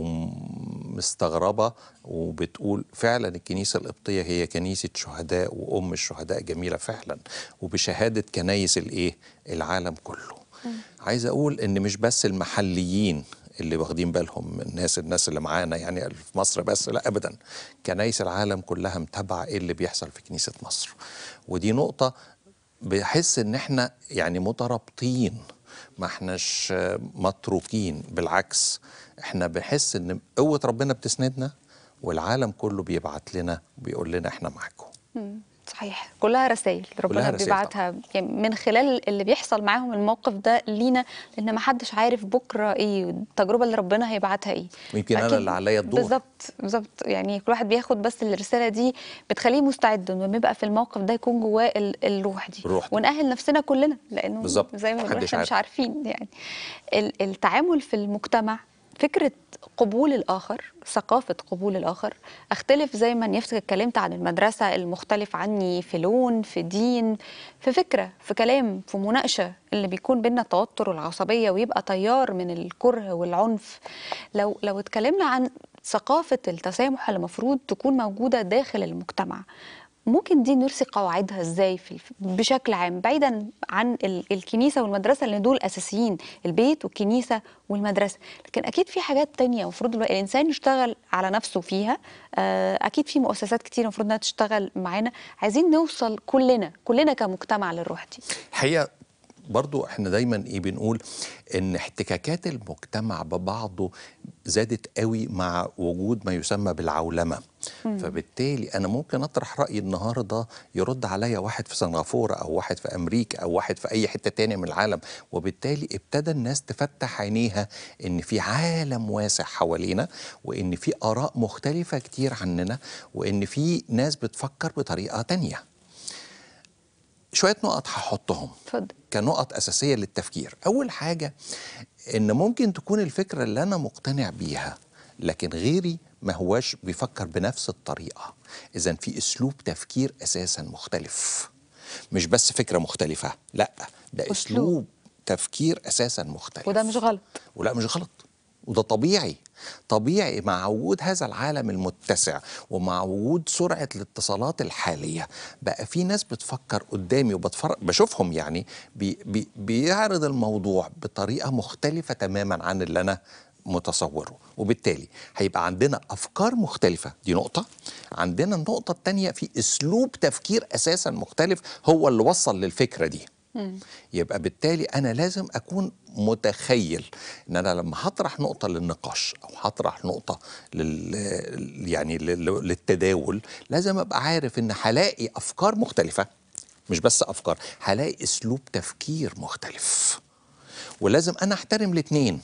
ومستغربه وبتقول فعلا الكنيسه القبطيه هي كنيسه شهداء وام الشهداء جميله فعلا وبشهاده كنايس الايه العالم كله عايز اقول ان مش بس المحليين اللي واخدين بالهم من الناس الناس اللي معانا يعني في مصر بس لا ابدا كنايس العالم كلها متابعه ايه اللي بيحصل في كنيسه مصر ودي نقطه بحس ان احنا يعني مترابطين ما احناش متروكين بالعكس احنا بنحس ان قوه ربنا بتسندنا والعالم كله بيبعت لنا وبيقول لنا احنا معاكم مم. صحيح كلها رسائل ربنا كلها رسائل بيبعتها يعني من خلال اللي بيحصل معاهم الموقف ده لينا لان ما حدش عارف بكره ايه التجربه اللي ربنا هيبعتها ايه ويمكن أنا فأكيد اللي عليا الدور. بالظبط بالظبط يعني كل واحد بياخد بس الرساله دي بتخليه مستعد انه لما يبقى في الموقف ده يكون جواه ال- الروح دي الروح دي. ونأهل نفسنا كلنا لانه بالظبط. زي ما بنقول محدش احنا مش عارف. عارفين يعني ال- التعامل في المجتمع فكرة قبول الآخر ثقافة قبول الآخر أختلف زي ما نفسك اتكلمت عن المدرسة المختلف عني في لون في دين في فكرة في كلام في مناقشة اللي بيكون بينا التوتر والعصبية ويبقى تيار من الكره والعنف لو لو اتكلمنا عن ثقافة التسامح اللي المفروض تكون موجودة داخل المجتمع ممكن دي نرسي قواعدها ازاي في الف- بشكل عام بعيدا عن ال- الكنيسه والمدرسه لان دول اساسيين البيت والكنيسه والمدرسه لكن اكيد في حاجات تانية المفروض الو- الانسان يشتغل على نفسه فيها آه، اكيد في مؤسسات كتير المفروض انها تشتغل معانا عايزين نوصل كلنا كلنا كمجتمع للروح دي الحقيقه برضو احنا دايما ايه بنقول ان احتكاكات المجتمع ببعضه زادت قوي مع وجود ما يسمى بالعولمه فبالتالي انا ممكن اطرح رايي النهارده يرد عليا واحد في سنغافوره او واحد في امريكا او واحد في اي حته تانية من العالم وبالتالي ابتدى الناس تفتح عينيها ان في عالم واسع حوالينا وان في اراء مختلفه كتير عننا وان في ناس بتفكر بطريقه تانية شويه نقط هحطهم اتفضل كنقط أساسية للتفكير أول حاجة إن ممكن تكون الفكرة اللي أنا مقتنع بيها لكن غيري ما هواش بيفكر بنفس الطريقة إذا في أسلوب تفكير أساسا مختلف مش بس فكرة مختلفة لا ده أسلوب. أسلوب تفكير أساسا مختلف وده مش غلط ولا مش غلط وده طبيعي طبيعي مع وجود هذا العالم المتسع ومع وجود سرعة الاتصالات الحالية بقى في ناس بتفكر قدامي وبتفرج بشوفهم يعني بي بي بيعرض الموضوع بطريقة مختلفة تماما عن اللي أنا متصوره وبالتالي هيبقى عندنا أفكار مختلفة دي نقطة عندنا النقطة التانية في أسلوب تفكير أساسا مختلف هو اللي وصل للفكرة دي يبقى بالتالي انا لازم اكون متخيل ان انا لما هطرح نقطه للنقاش او هطرح نقطه لل يعني لل- للتداول لازم ابقى عارف ان هلاقي افكار مختلفه مش بس افكار هلاقي اسلوب تفكير مختلف ولازم انا احترم الاثنين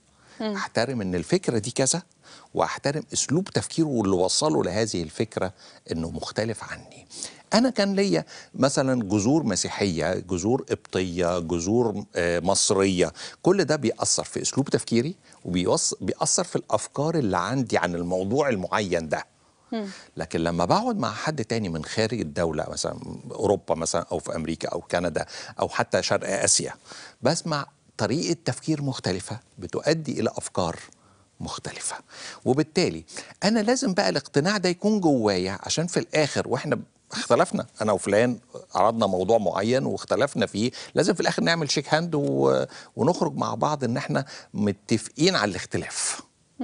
احترم ان الفكره دي كذا واحترم اسلوب تفكيره واللي وصله لهذه الفكره انه مختلف عني انا كان ليا مثلا جذور مسيحيه جذور قبطيه جذور آه، مصريه كل ده بيأثر في اسلوب تفكيري وبيأثر في الافكار اللي عندي عن الموضوع المعين ده لكن لما بقعد مع حد تاني من خارج الدولة مثلا أوروبا مثلا أو في أمريكا أو كندا أو حتى شرق آسيا بسمع طريقة تفكير مختلفة بتؤدي إلى أفكار مختلفة وبالتالي أنا لازم بقى الاقتناع ده يكون جوايا عشان في الآخر وإحنا اختلفنا انا وفلان عرضنا موضوع معين واختلفنا فيه لازم في الاخر نعمل شيك هاند و... ونخرج مع بعض ان احنا متفقين على الاختلاف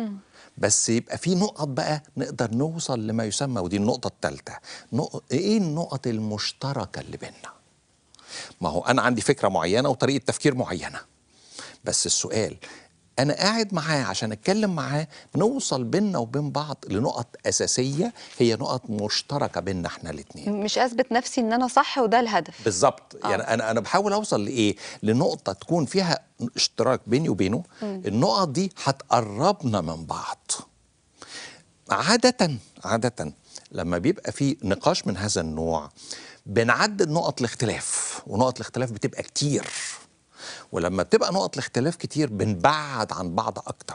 بس يبقى في نقط بقى نقدر نوصل لما يسمى ودي النقطة الثالثة نق... ايه النقط المشتركة اللي بيننا ما هو انا عندي فكرة معينة وطريقة تفكير معينة بس السؤال انا قاعد معاه عشان اتكلم معاه نوصل بيننا وبين بعض لنقط اساسيه هي نقط مشتركه بيننا احنا الاثنين مش اثبت نفسي ان انا صح وده الهدف بالظبط آه. يعني انا انا بحاول اوصل لايه لنقطه تكون فيها اشتراك بيني وبينه النقط دي هتقربنا من بعض عاده عاده لما بيبقى في نقاش من هذا النوع بنعدد نقط الاختلاف ونقط الاختلاف بتبقى كتير ولما بتبقى نقط الاختلاف كتير بنبعد عن بعض اكتر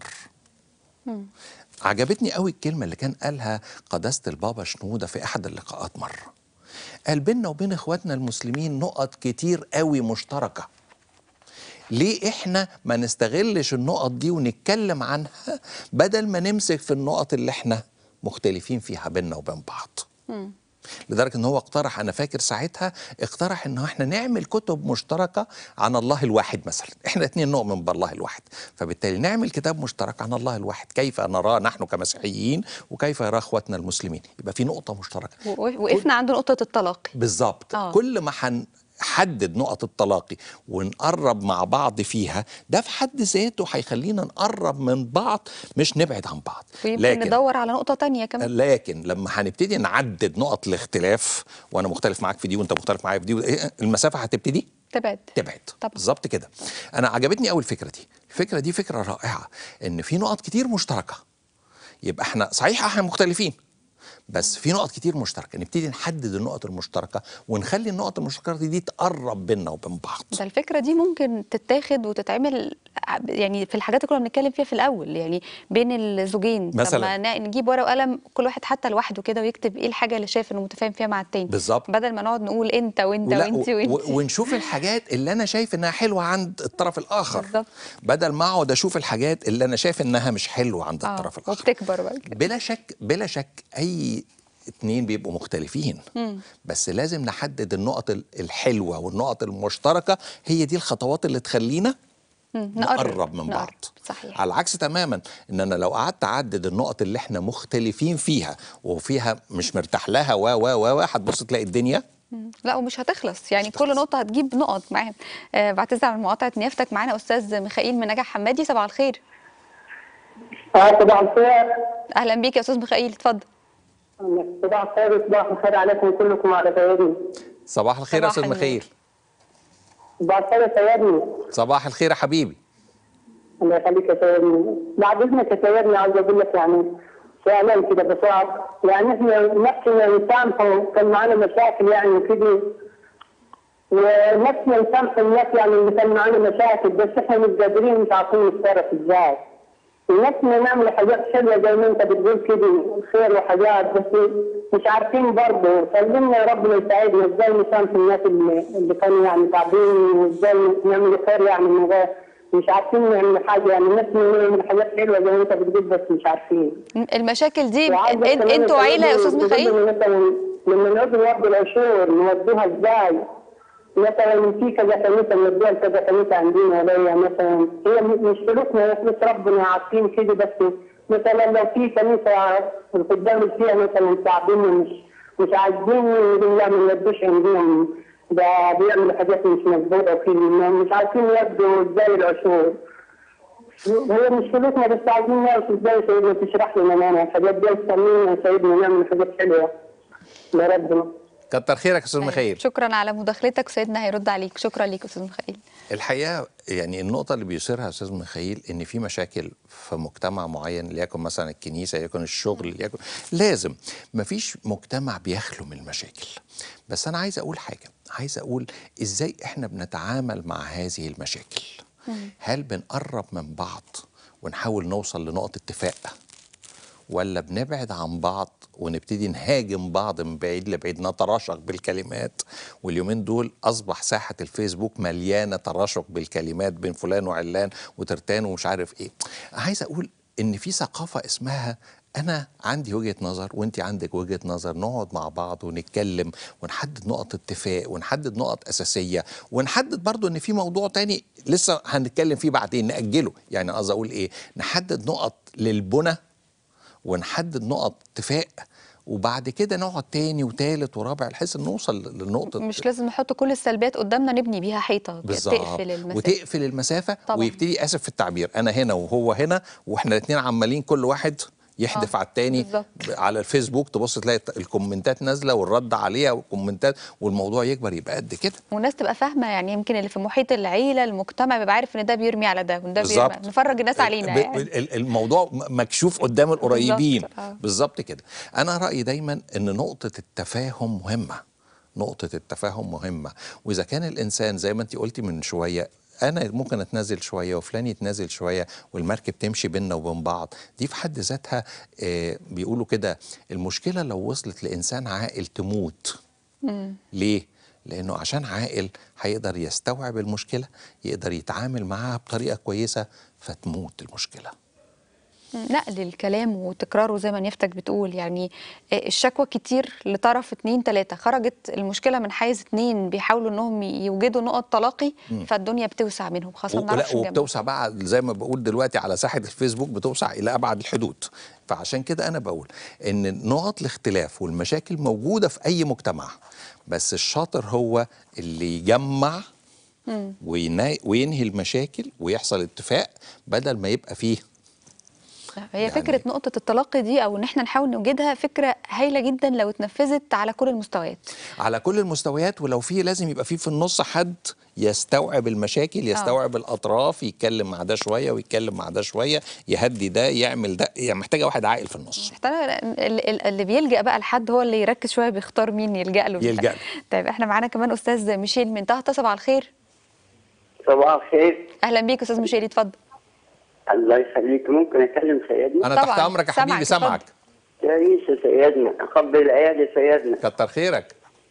عجبتني قوي الكلمة اللي كان قالها قداسة البابا شنودة في أحد اللقاءات مرة قال بيننا وبين إخواتنا المسلمين نقط كتير قوي مشتركة ليه إحنا ما نستغلش النقط دي ونتكلم عنها بدل ما نمسك في النقط اللي إحنا مختلفين فيها بيننا وبين بعض لدرجه ان هو اقترح انا فاكر ساعتها اقترح انه احنا نعمل كتب مشتركه عن الله الواحد مثلا احنا اتنين نؤمن بالله الواحد فبالتالي نعمل كتاب مشترك عن الله الواحد كيف نراه نحن كمسيحيين وكيف يراه اخواتنا المسلمين يبقى في نقطه مشتركه و- وقفنا عند نقطه التلاقي بالظبط آه. كل ما هنحدد نقط التلاقي ونقرب مع بعض فيها ده في حد ذاته هيخلينا نقرب من بعض مش نبعد عن بعض ويمكن ندور على نقطه تانية كمان لكن لما هنبتدي نعدد نقط الاختلاف وانا مختلف معاك في دي وانت مختلف معايا في دي إيه، المسافه هتبتدي تبعد تبعد طبعا. بالظبط كده انا عجبتني قوي الفكره دي الفكره دي فكره رائعه ان في نقط كتير مشتركه يبقى احنا صحيح احنا مختلفين بس في نقط كتير مشتركه نبتدي نحدد النقط المشتركه ونخلي النقط المشتركه دي تقرب بيننا وبين بعض ده الفكره دي ممكن تتاخد وتتعمل ع- يعني في الحاجات اللي كنا بنتكلم فيها في الاول يعني بين الزوجين طب مثلاً. ما ن- نجيب ورقه وقلم كل واحد حتى لوحده كده ويكتب ايه الحاجه اللي شايف انه متفاهم فيها مع التاني بالظبط. بدل ما نقعد نقول انت وانت ولا- وانت و- وانت و- ونشوف الحاجات اللي انا شايف انها حلوه عند الطرف الاخر بالظبط. بدل ما اقعد اشوف الحاجات اللي انا شايف انها مش حلوه عند آه، الطرف الاخر وبتكبر بقى كده. بلا شك بلا شك اي اتنين بيبقوا مختلفين بس لازم نحدد النقط ال- الحلوه والنقط المشتركه هي دي الخطوات اللي تخلينا مم، نقرب من نقرب. بعض صحيح على العكس تماما ان انا لو قعدت اعدد النقط اللي احنا مختلفين فيها وفيها مش مرتاح لها و و و و هتبص تلاقي الدنيا لا ومش هتخلص يعني كل نقطه هتجيب نقط معاهم آه بعتذر عن مقاطعه نيافتك معانا استاذ ميخائيل من نجع حمادي صباح الخير اه صباح الخير اهلا بيك يا استاذ ميخائيل اتفضل صباح الخير صباح الخير عليكم كلكم على سيدنا صباح الخير يا صباح استاذ النور. مخيل صباح الخير يا سيدنا صباح الخير يا حبيبي الله يخليك يا سيدنا بعد اذنك يا سيدنا عاوز اقول لك يعني سؤالين كده بسرعه يعني احنا نفسنا نسامحوا كان معانا مشاكل يعني وكده ونفسنا نسامح الناس يعني اللي كان معانا مشاكل بس احنا مش قادرين مش عارفين نتصرف ازاي نفسنا نعمل حاجات حلوه زي ما انت بتقول كده خير وحاجات بس مش عارفين برضه خلينا ربنا يساعدنا ازاي نسامح الناس اللي, اللي كانوا يعني تعبين وازاي نعمل خير يعني من غير مش عارفين نعمل حاجه يعني نفسنا نعمل حاجات حلوه زي ما انت بتقول بس مش عارفين المشاكل دي وعايزة إن- كمان انتوا عيله يا استاذ تقولي- ميخائيل تقولي مثلا لما نقعد نودي العشور نودوها ازاي؟ مثلا في كذا كنيسه نودوها لكذا كنيسه عندنا ولا مثلا هي م- مش فلوسنا هي فلوس ربنا عارفين كده بس مثلا لو في كنيسه الخدام اللي فيها مثلا تعبين ومش مش عايزين يقولوا لا ما نودوش عندهم ده بيعملوا حاجات مش مظبوطه وكده مش عارفين يودوا ازاي العشور هي مش فلوسنا بس عايزين نعرف ازاي سيدنا تشرح لنا معنا الحاجات دي تسمينا يا سيدنا نعمل حاجات حلوه لربنا كتر خيرك يا استاذ مخيل شكرا على مداخلتك وسيدنا هيرد عليك شكرا ليك استاذ ميخائيل الحقيقه يعني النقطه اللي بيثيرها استاذ ميخائيل ان في مشاكل في مجتمع معين ليكن مثلا الكنيسه ليكن الشغل ليكن لازم مفيش مجتمع بيخلو من المشاكل بس انا عايز اقول حاجه عايز اقول ازاي احنا بنتعامل مع هذه المشاكل هل بنقرب من بعض ونحاول نوصل لنقطه اتفاق ولا بنبعد عن بعض ونبتدي نهاجم بعض من بعيد لبعيد نتراشق بالكلمات واليومين دول اصبح ساحه الفيسبوك مليانه تراشق بالكلمات بين فلان وعلان وترتان ومش عارف ايه عايز اقول ان في ثقافه اسمها انا عندي وجهه نظر وانت عندك وجهه نظر نقعد مع بعض ونتكلم ونحدد نقط اتفاق ونحدد نقط اساسيه ونحدد برضو ان في موضوع تاني لسه هنتكلم فيه بعدين ناجله يعني قصدي اقول ايه نحدد نقط للبنى ونحدد نقط اتفاق وبعد كده نقعد تاني وتالت ورابع بحيث ان نوصل لنقطه مش لازم نحط كل السلبيات قدامنا نبني بيها حيطه بالظبط تقفل المسافه وتقفل المسافه طبعاً. ويبتدي اسف في التعبير انا هنا وهو هنا واحنا الاثنين عمالين كل واحد يحدف آه، على التاني بالظبط. على الفيسبوك تبص تلاقي الكومنتات نازله والرد عليها والكومنتات والموضوع يكبر يبقى قد كده والناس تبقى فاهمه يعني يمكن اللي في محيط العيله المجتمع بيبقى عارف ان ده بيرمي على ده وده بيرمي بالظبط. نفرج الناس علينا ب- يعني. ال- الموضوع م- مكشوف قدام القريبين بالظبط، آه. بالظبط كده انا رايي دايما ان نقطه التفاهم مهمه نقطة التفاهم مهمة وإذا كان الإنسان زي ما أنت قلتي من شوية أنا ممكن أتنازل شوية وفلان يتنازل شوية والمركب تمشي بيننا وبين بعض دي في حد ذاتها آه بيقولوا كده المشكلة لو وصلت لإنسان عاقل تموت ليه؟ لأنه عشان عاقل هيقدر يستوعب المشكلة يقدر يتعامل معاها بطريقة كويسة فتموت المشكلة نقل الكلام وتكراره زي ما نيفتك بتقول يعني آه، الشكوى كتير لطرف اتنين تلاتة خرجت المشكلة من حيز اتنين بيحاولوا انهم يوجدوا نقط تلاقي فالدنيا بتوسع منهم خاصة ما ولا نعرفش نجمع. وبتوسع بقى زي ما بقول دلوقتي على ساحه الفيسبوك بتوسع الى ابعد الحدود فعشان كده انا بقول ان نقط الاختلاف والمشاكل موجوده في اي مجتمع بس الشاطر هو اللي يجمع وينا- وينهي المشاكل ويحصل اتفاق بدل ما يبقى فيه هي يعني- فكرة نقطة التلاقي دي أو إن إحنا نحاول نوجدها فكرة هايلة جدا لو اتنفذت على كل المستويات على كل المستويات ولو في لازم يبقى في في النص حد يستوعب المشاكل يستوعب الاطراف يتكلم مع ده شويه ويتكلم مع ده شويه يهدي ده يعمل ده يعني محتاجه واحد عاقل في النص محتاجة ال- ال- اللي بيلجأ بقى لحد هو اللي يركز شوية بيختار مين يلجأ له يلجأ له. طيب إحنا معانا كمان أستاذ ميشيل من طهطا صباح الخير صباح الخير أهلا بيك أستاذ ميشيل اتفضل الله يخليك ممكن اكلم سيدنا انا طبعاً. تحت امرك يا سامعك، حبيبي اتفضل. سامعك تعيش يا سيدنا قبل الايادي يا سيدنا كتر خيرك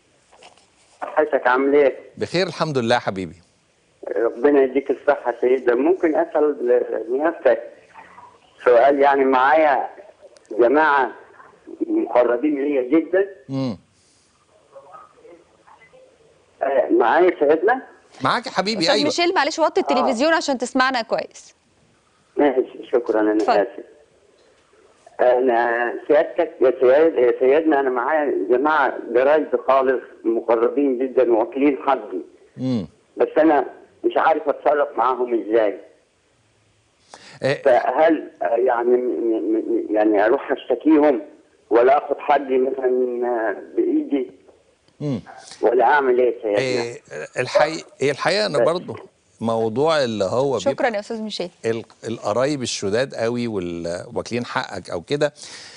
صحتك عامل ايه؟ بخير الحمد لله حبيبي ربنا يديك الصحة يا سيدنا ممكن أسأل لنفسك سؤال يعني معايا جماعة مقربين ليا جدا امم آه، معايا سيدنا معاك يا حبيبي أستاذ ايوه ميشيل معلش وطي التلفزيون عشان تسمعنا كويس ماشي شكرا أنا اتفضل. آسف انا سيادتك يا سياد يا سيادنا انا معايا جماعه جرايد خالص مقربين جدا وواكلين حظي امم بس انا مش عارف اتصرف معاهم ازاي إيه، فهل آه، يعني م- م- يعني اروح اشتكيهم ولا اخد حقي مثلا آه، بايدي مم. ولا اعمل ايه يا سيادنا؟ إيه، الحقيقه الحقيقه انا برضو موضوع اللي هو بيبقى شكرا يا استاذ ميشيل ال- القرايب الشداد قوي والواكلين حقك او كده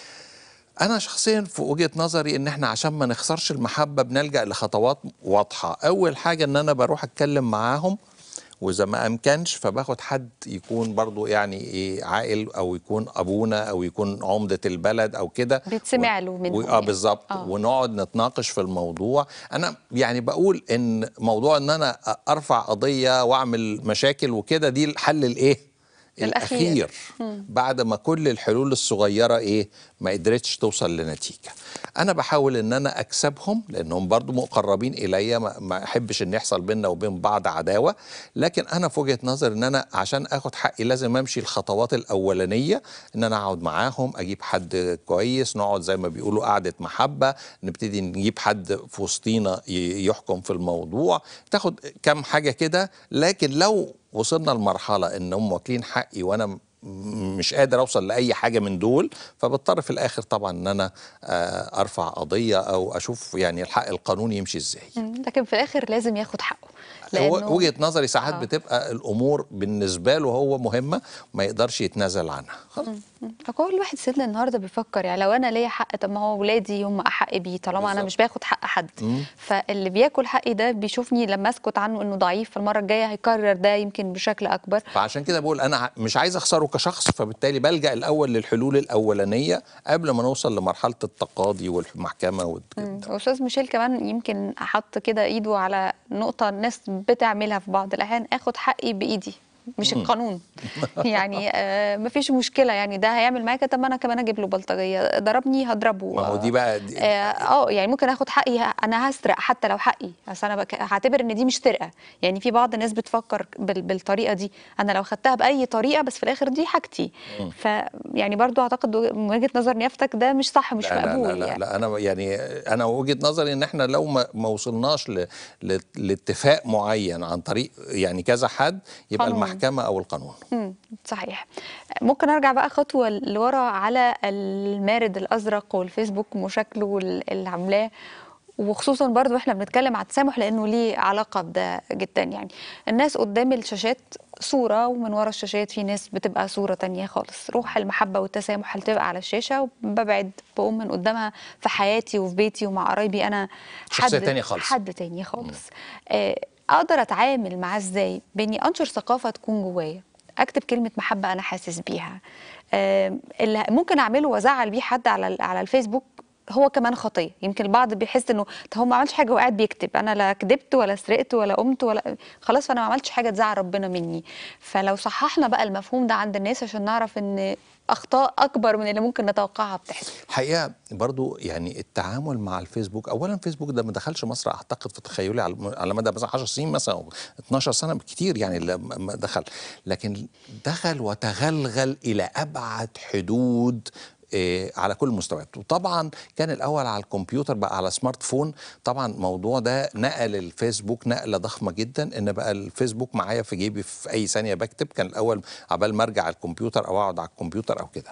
انا شخصيا في وجهه نظري ان احنا عشان ما نخسرش المحبه بنلجا لخطوات واضحه اول حاجه ان انا بروح اتكلم معاهم واذا ما امكنش فباخد حد يكون برضو يعني ايه عاقل او يكون ابونا او يكون عمده البلد او كده بيتسمع و- له منهم و- اه يعني. بالظبط آه. ونقعد نتناقش في الموضوع انا يعني بقول ان موضوع ان انا ارفع قضيه واعمل مشاكل وكده دي الحل الايه الأخير. الاخير بعد ما كل الحلول الصغيره ايه ما قدرتش توصل لنتيجه انا بحاول ان انا اكسبهم لانهم برضو مقربين الي ما ما احبش ان يحصل بيننا وبين بعض عداوه لكن انا في وجهه نظر ان انا عشان اخد حقي لازم امشي الخطوات الاولانيه ان انا اقعد معاهم اجيب حد كويس نقعد زي ما بيقولوا قعده محبه نبتدي نجيب حد في وسطينا ي- يحكم في الموضوع تاخد كام حاجه كده لكن لو وصلنا لمرحله ان هم واكلين حقي وانا م- مش قادر اوصل لاي حاجه من دول فبضطر في الاخر طبعا ان انا آه، ارفع قضيه او اشوف يعني الحق القانوني يمشي ازاي مم، لكن في الاخر لازم ياخد حقه هو وجهه نظري ساعات آه. بتبقى الامور بالنسبه له هو مهمه ما يقدرش يتنازل عنها خلاص كل واحد سيدنا النهارده بيفكر يعني لو انا ليا حق طب ما هو ولادي هم احق بيه طالما انا بالظبط. مش باخد حق حد فاللي بياكل حقي ده بيشوفني لما اسكت عنه انه ضعيف فالمره الجايه هيكرر ده يمكن بشكل اكبر فعشان كده بقول انا ع- مش عايز اخسره كشخص فبالتالي بلجا الاول للحلول الاولانيه قبل ما نوصل لمرحله التقاضي والمحكمه والكلام مم. ده. استاذ ميشيل كمان يمكن حط كده ايده على نقطه الناس بتعملها في بعض الاحيان اخد حقي بايدي مش القانون يعني آه مفيش مشكله يعني ده هيعمل معايا كده طب ما انا كمان اجيب له بلطجيه ضربني هضربه ما هو دي بقى دي اه آه، يعني ممكن اخد حقي ه- انا هسرق حتى لو حقي اصل انا بك- هعتبر ان دي مش سرقه يعني في بعض الناس بتفكر بال- بالطريقه دي انا لو خدتها باي طريقه بس في الاخر دي حاجتي ف يعني برضو اعتقد من وجهه نظر نيافتك ده مش صح مش لا لا مقبول لا, لا, يعني لا انا يعني انا وجهه نظري ان احنا لو ما, ما وصلناش ل, ل, لاتفاق معين عن طريق يعني كذا حد يبقى قانون. المحكمه او القانون مم، صحيح ممكن ارجع بقى خطوه لورا على المارد الازرق والفيسبوك ومشاكله وال- اللي عاملاه وخصوصا برضو احنا بنتكلم على التسامح لانه ليه علاقه بده جدا يعني الناس قدام الشاشات صوره ومن ورا الشاشات في ناس بتبقى صوره تانية خالص روح المحبه والتسامح اللي بتبقى على الشاشه وببعد بقوم من قدامها في حياتي وفي بيتي ومع قرايبي انا شخصية تانية خالص. حد تاني خالص آه، اقدر اتعامل معاه ازاي باني انشر ثقافه تكون جوايا اكتب كلمه محبه انا حاسس بيها آم، اللي ممكن اعمله وازعل بيه حد على ال- على الفيسبوك هو كمان خطيه يمكن البعض بيحس انه طب هو ما عملش حاجه وقاعد بيكتب انا لا كدبت ولا سرقت ولا قمت ولا خلاص فانا ما عملتش حاجه تزعل ربنا مني فلو صححنا بقى المفهوم ده عند الناس عشان نعرف ان اخطاء اكبر من اللي ممكن نتوقعها بتحصل الحقيقه برضو يعني التعامل مع الفيسبوك اولا فيسبوك ده ما دخلش مصر اعتقد في تخيلي على على مدى مثلا 10 سنين مثلا او 12 سنه بكتير يعني لما دخل لكن دخل وتغلغل الى ابعد حدود إيه، على كل المستويات وطبعا كان الاول على الكمبيوتر بقى على سمارت فون طبعا الموضوع ده نقل الفيسبوك نقله ضخمه جدا ان بقى الفيسبوك معايا في جيبي في اي ثانيه بكتب كان الاول عبال ما ارجع الكمبيوتر او اقعد على الكمبيوتر او كده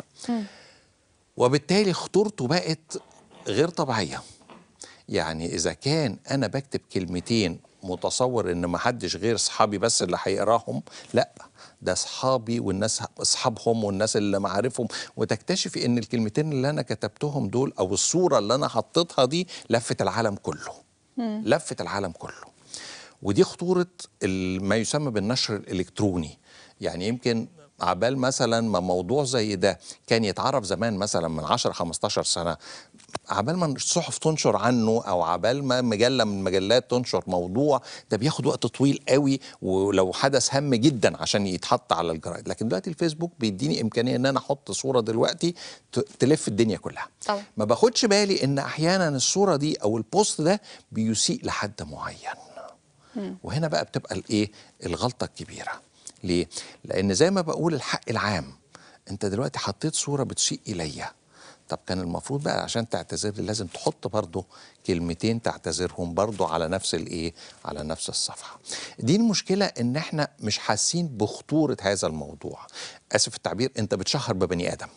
وبالتالي خطورته بقت غير طبيعيه يعني اذا كان انا بكتب كلمتين متصور ان ما حدش غير اصحابي بس اللي هيقراهم لا ده اصحابي والناس اصحابهم والناس اللي معارفهم وتكتشفي ان الكلمتين اللي انا كتبتهم دول او الصوره اللي انا حطيتها دي لفت العالم كله لفت العالم كله ودي خطورة ال- ما يسمى بالنشر الإلكتروني يعني يمكن عبال مثلا ما موضوع زي ده كان يتعرف زمان مثلا من 10 15 سنة عبال ما الصحف تنشر عنه او عبال ما مجله من المجلات تنشر موضوع ده بياخد وقت طويل قوي ولو حدث هام جدا عشان يتحط على الجرايد لكن دلوقتي الفيسبوك بيديني امكانيه ان انا احط صوره دلوقتي ت- تلف الدنيا كلها طبعا. ما باخدش بالي ان احيانا الصوره دي او البوست ده بيسيء لحد معين وهنا بقى بتبقى الايه الغلطه الكبيره ليه لان زي ما بقول الحق العام انت دلوقتي حطيت صوره بتسيء اليا طب كان المفروض بقى عشان تعتذر لي لازم تحط برضه كلمتين تعتذرهم برضه على نفس الايه على نفس الصفحه دي المشكله ان احنا مش حاسين بخطوره هذا الموضوع اسف التعبير انت بتشهر ببني ادم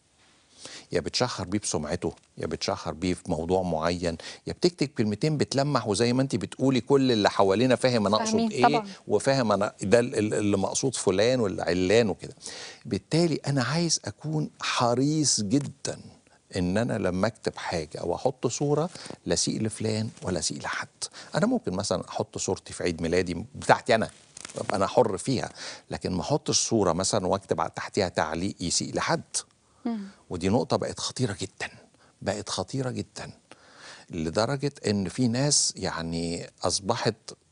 يا بتشهر بيه بسمعته يا بتشهر بيه في موضوع معين يا بتكتب كلمتين بتلمح وزي ما انت بتقولي كل اللي حوالينا فاهم انا اقصد فاهمين ايه طبعاً. وفاهم انا ده ال- ال- اللي مقصود فلان ولا علان وكده بالتالي انا عايز اكون حريص جدا ان انا لما اكتب حاجه او احط صوره لا اسيء لفلان ولا اسيء لحد انا ممكن مثلا احط صورتي في عيد ميلادي بتاعتي انا أبقى انا حر فيها لكن ما احطش صوره مثلا واكتب على تحتها تعليق يسيء لحد ودي نقطه بقت خطيره جدا بقت خطيره جدا لدرجه ان في ناس يعني اصبحت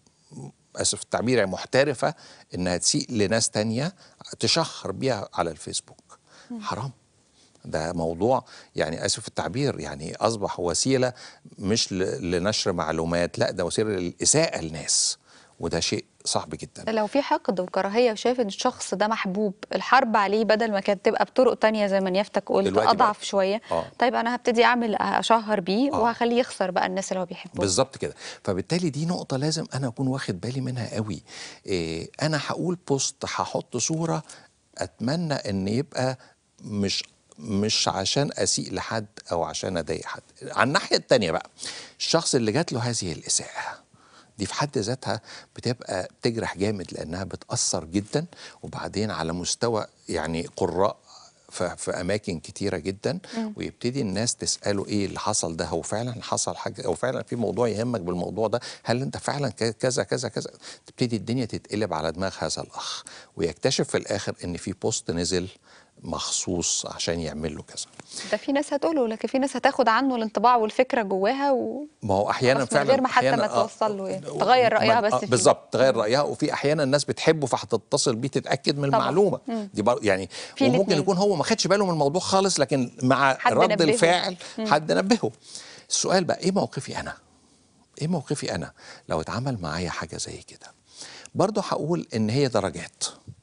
اسف التعبير يعني محترفه انها تسيء لناس تانية تشهر بيها على الفيسبوك حرام ده موضوع يعني اسف التعبير يعني اصبح وسيله مش ل- لنشر معلومات لا ده وسيله للاساءه للناس وده شيء صعب جدا لو في حقد وكراهيه وشايف ان الشخص ده محبوب الحرب عليه بدل ما كانت تبقى بطرق تانية زي ما نيافتك قلت دلوقتي اضعف بقى- شويه آه. طيب انا هبتدي اعمل اشهر بيه آه. وهخليه يخسر بقى الناس اللي هو بيحبهم بالظبط كده فبالتالي دي نقطة لازم أنا أكون واخد بالي منها قوي إيه أنا هقول بوست هحط صورة أتمنى إن يبقى مش مش عشان أسيء لحد أو عشان أضايق حد على الناحية التانية بقى الشخص اللي جات له هذه الإساءة دي في حد ذاتها بتبقى بتجرح جامد لأنها بتأثر جدا وبعدين على مستوى يعني قراء ف- في اماكن كتيره جدا ويبتدي الناس تساله ايه اللي حصل ده هو فعلا حصل حاجه او فعلا في موضوع يهمك بالموضوع ده هل انت فعلا ك- كذا كذا كذا تبتدي الدنيا تتقلب على دماغ هذا الاخ ويكتشف في الاخر ان في بوست نزل مخصوص عشان يعمل له كذا ده في ناس هتقوله لكن في ناس هتاخد عنه الانطباع والفكره جواها و... ما هو احيانا خلاص من فعلا غير ما حتى أحياناً- ما آه، توصل له يعني. تغير رأيها ما- بس آه، فيه. بالظبط تغير رايها وفي احيانا الناس بتحبه فهتتصل بيه تتاكد من طبعاً. المعلومه دي بر... يعني في وممكن الاتنين. يكون هو ما خدش باله من الموضوع خالص لكن مع حد رد نبهه. الفعل حد نبهه السؤال بقى ايه موقفي انا ايه موقفي انا لو اتعمل معايا حاجه زي كده برضه هقول ان هي درجات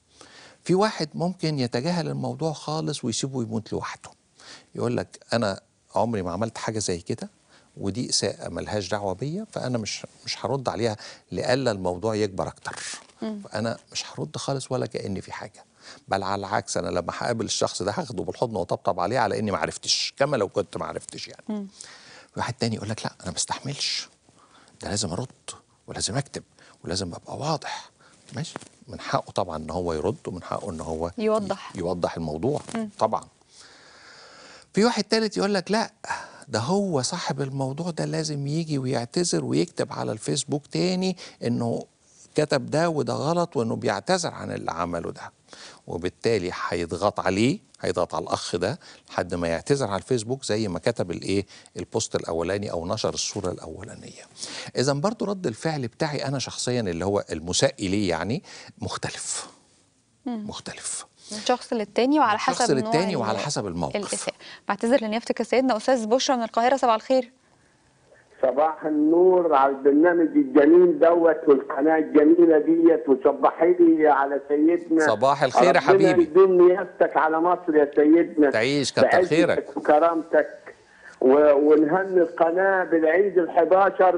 في واحد ممكن يتجاهل الموضوع خالص ويسيبه يموت لوحده يقول لك انا عمري ما عملت حاجه زي كده ودي اساءه ملهاش دعوه بيا فانا مش مش هرد عليها لئلا الموضوع يكبر اكتر فانا مش هرد خالص ولا كاني في حاجه بل على العكس انا لما هقابل الشخص ده هاخده بالحضن واطبطب عليه على اني ما عرفتش كما لو كنت ما عرفتش يعني في واحد تاني يقول لك لا انا ما بستحملش ده لازم ارد ولازم اكتب ولازم ابقى واضح ماشي من حقه طبعا ان هو يرد ومن حقه ان هو يوضح. ي- يوضح الموضوع طبعا في واحد تالت يقول لك لا ده هو صاحب الموضوع ده لازم يجي ويعتذر ويكتب على الفيسبوك تاني انه كتب ده وده غلط وانه بيعتذر عن اللي عمله ده وبالتالي هيضغط عليه هيضغط على الاخ ده لحد ما يعتذر على الفيسبوك زي ما كتب الايه البوست الاولاني او نشر الصوره الاولانيه اذا برضو رد الفعل بتاعي انا شخصيا اللي هو المساء اليه يعني مختلف مختلف من شخص للتاني وعلى من شخص حسب نوع للتاني ال- وعلى حسب الموقف. الاساءه بعتذر لنيافتك يا سيدنا استاذ بشرى من القاهره صباح الخير صباح النور على البرنامج الجميل دوت والقناه الجميله ديت وصبحي لي على سيدنا صباح الخير يا ربنا حبيبي. يديم نيافتك على مصر يا سيدنا تعيش، كتر بعزتك خيرك. وكرامتك و- ونهني القناه بالعيد ال11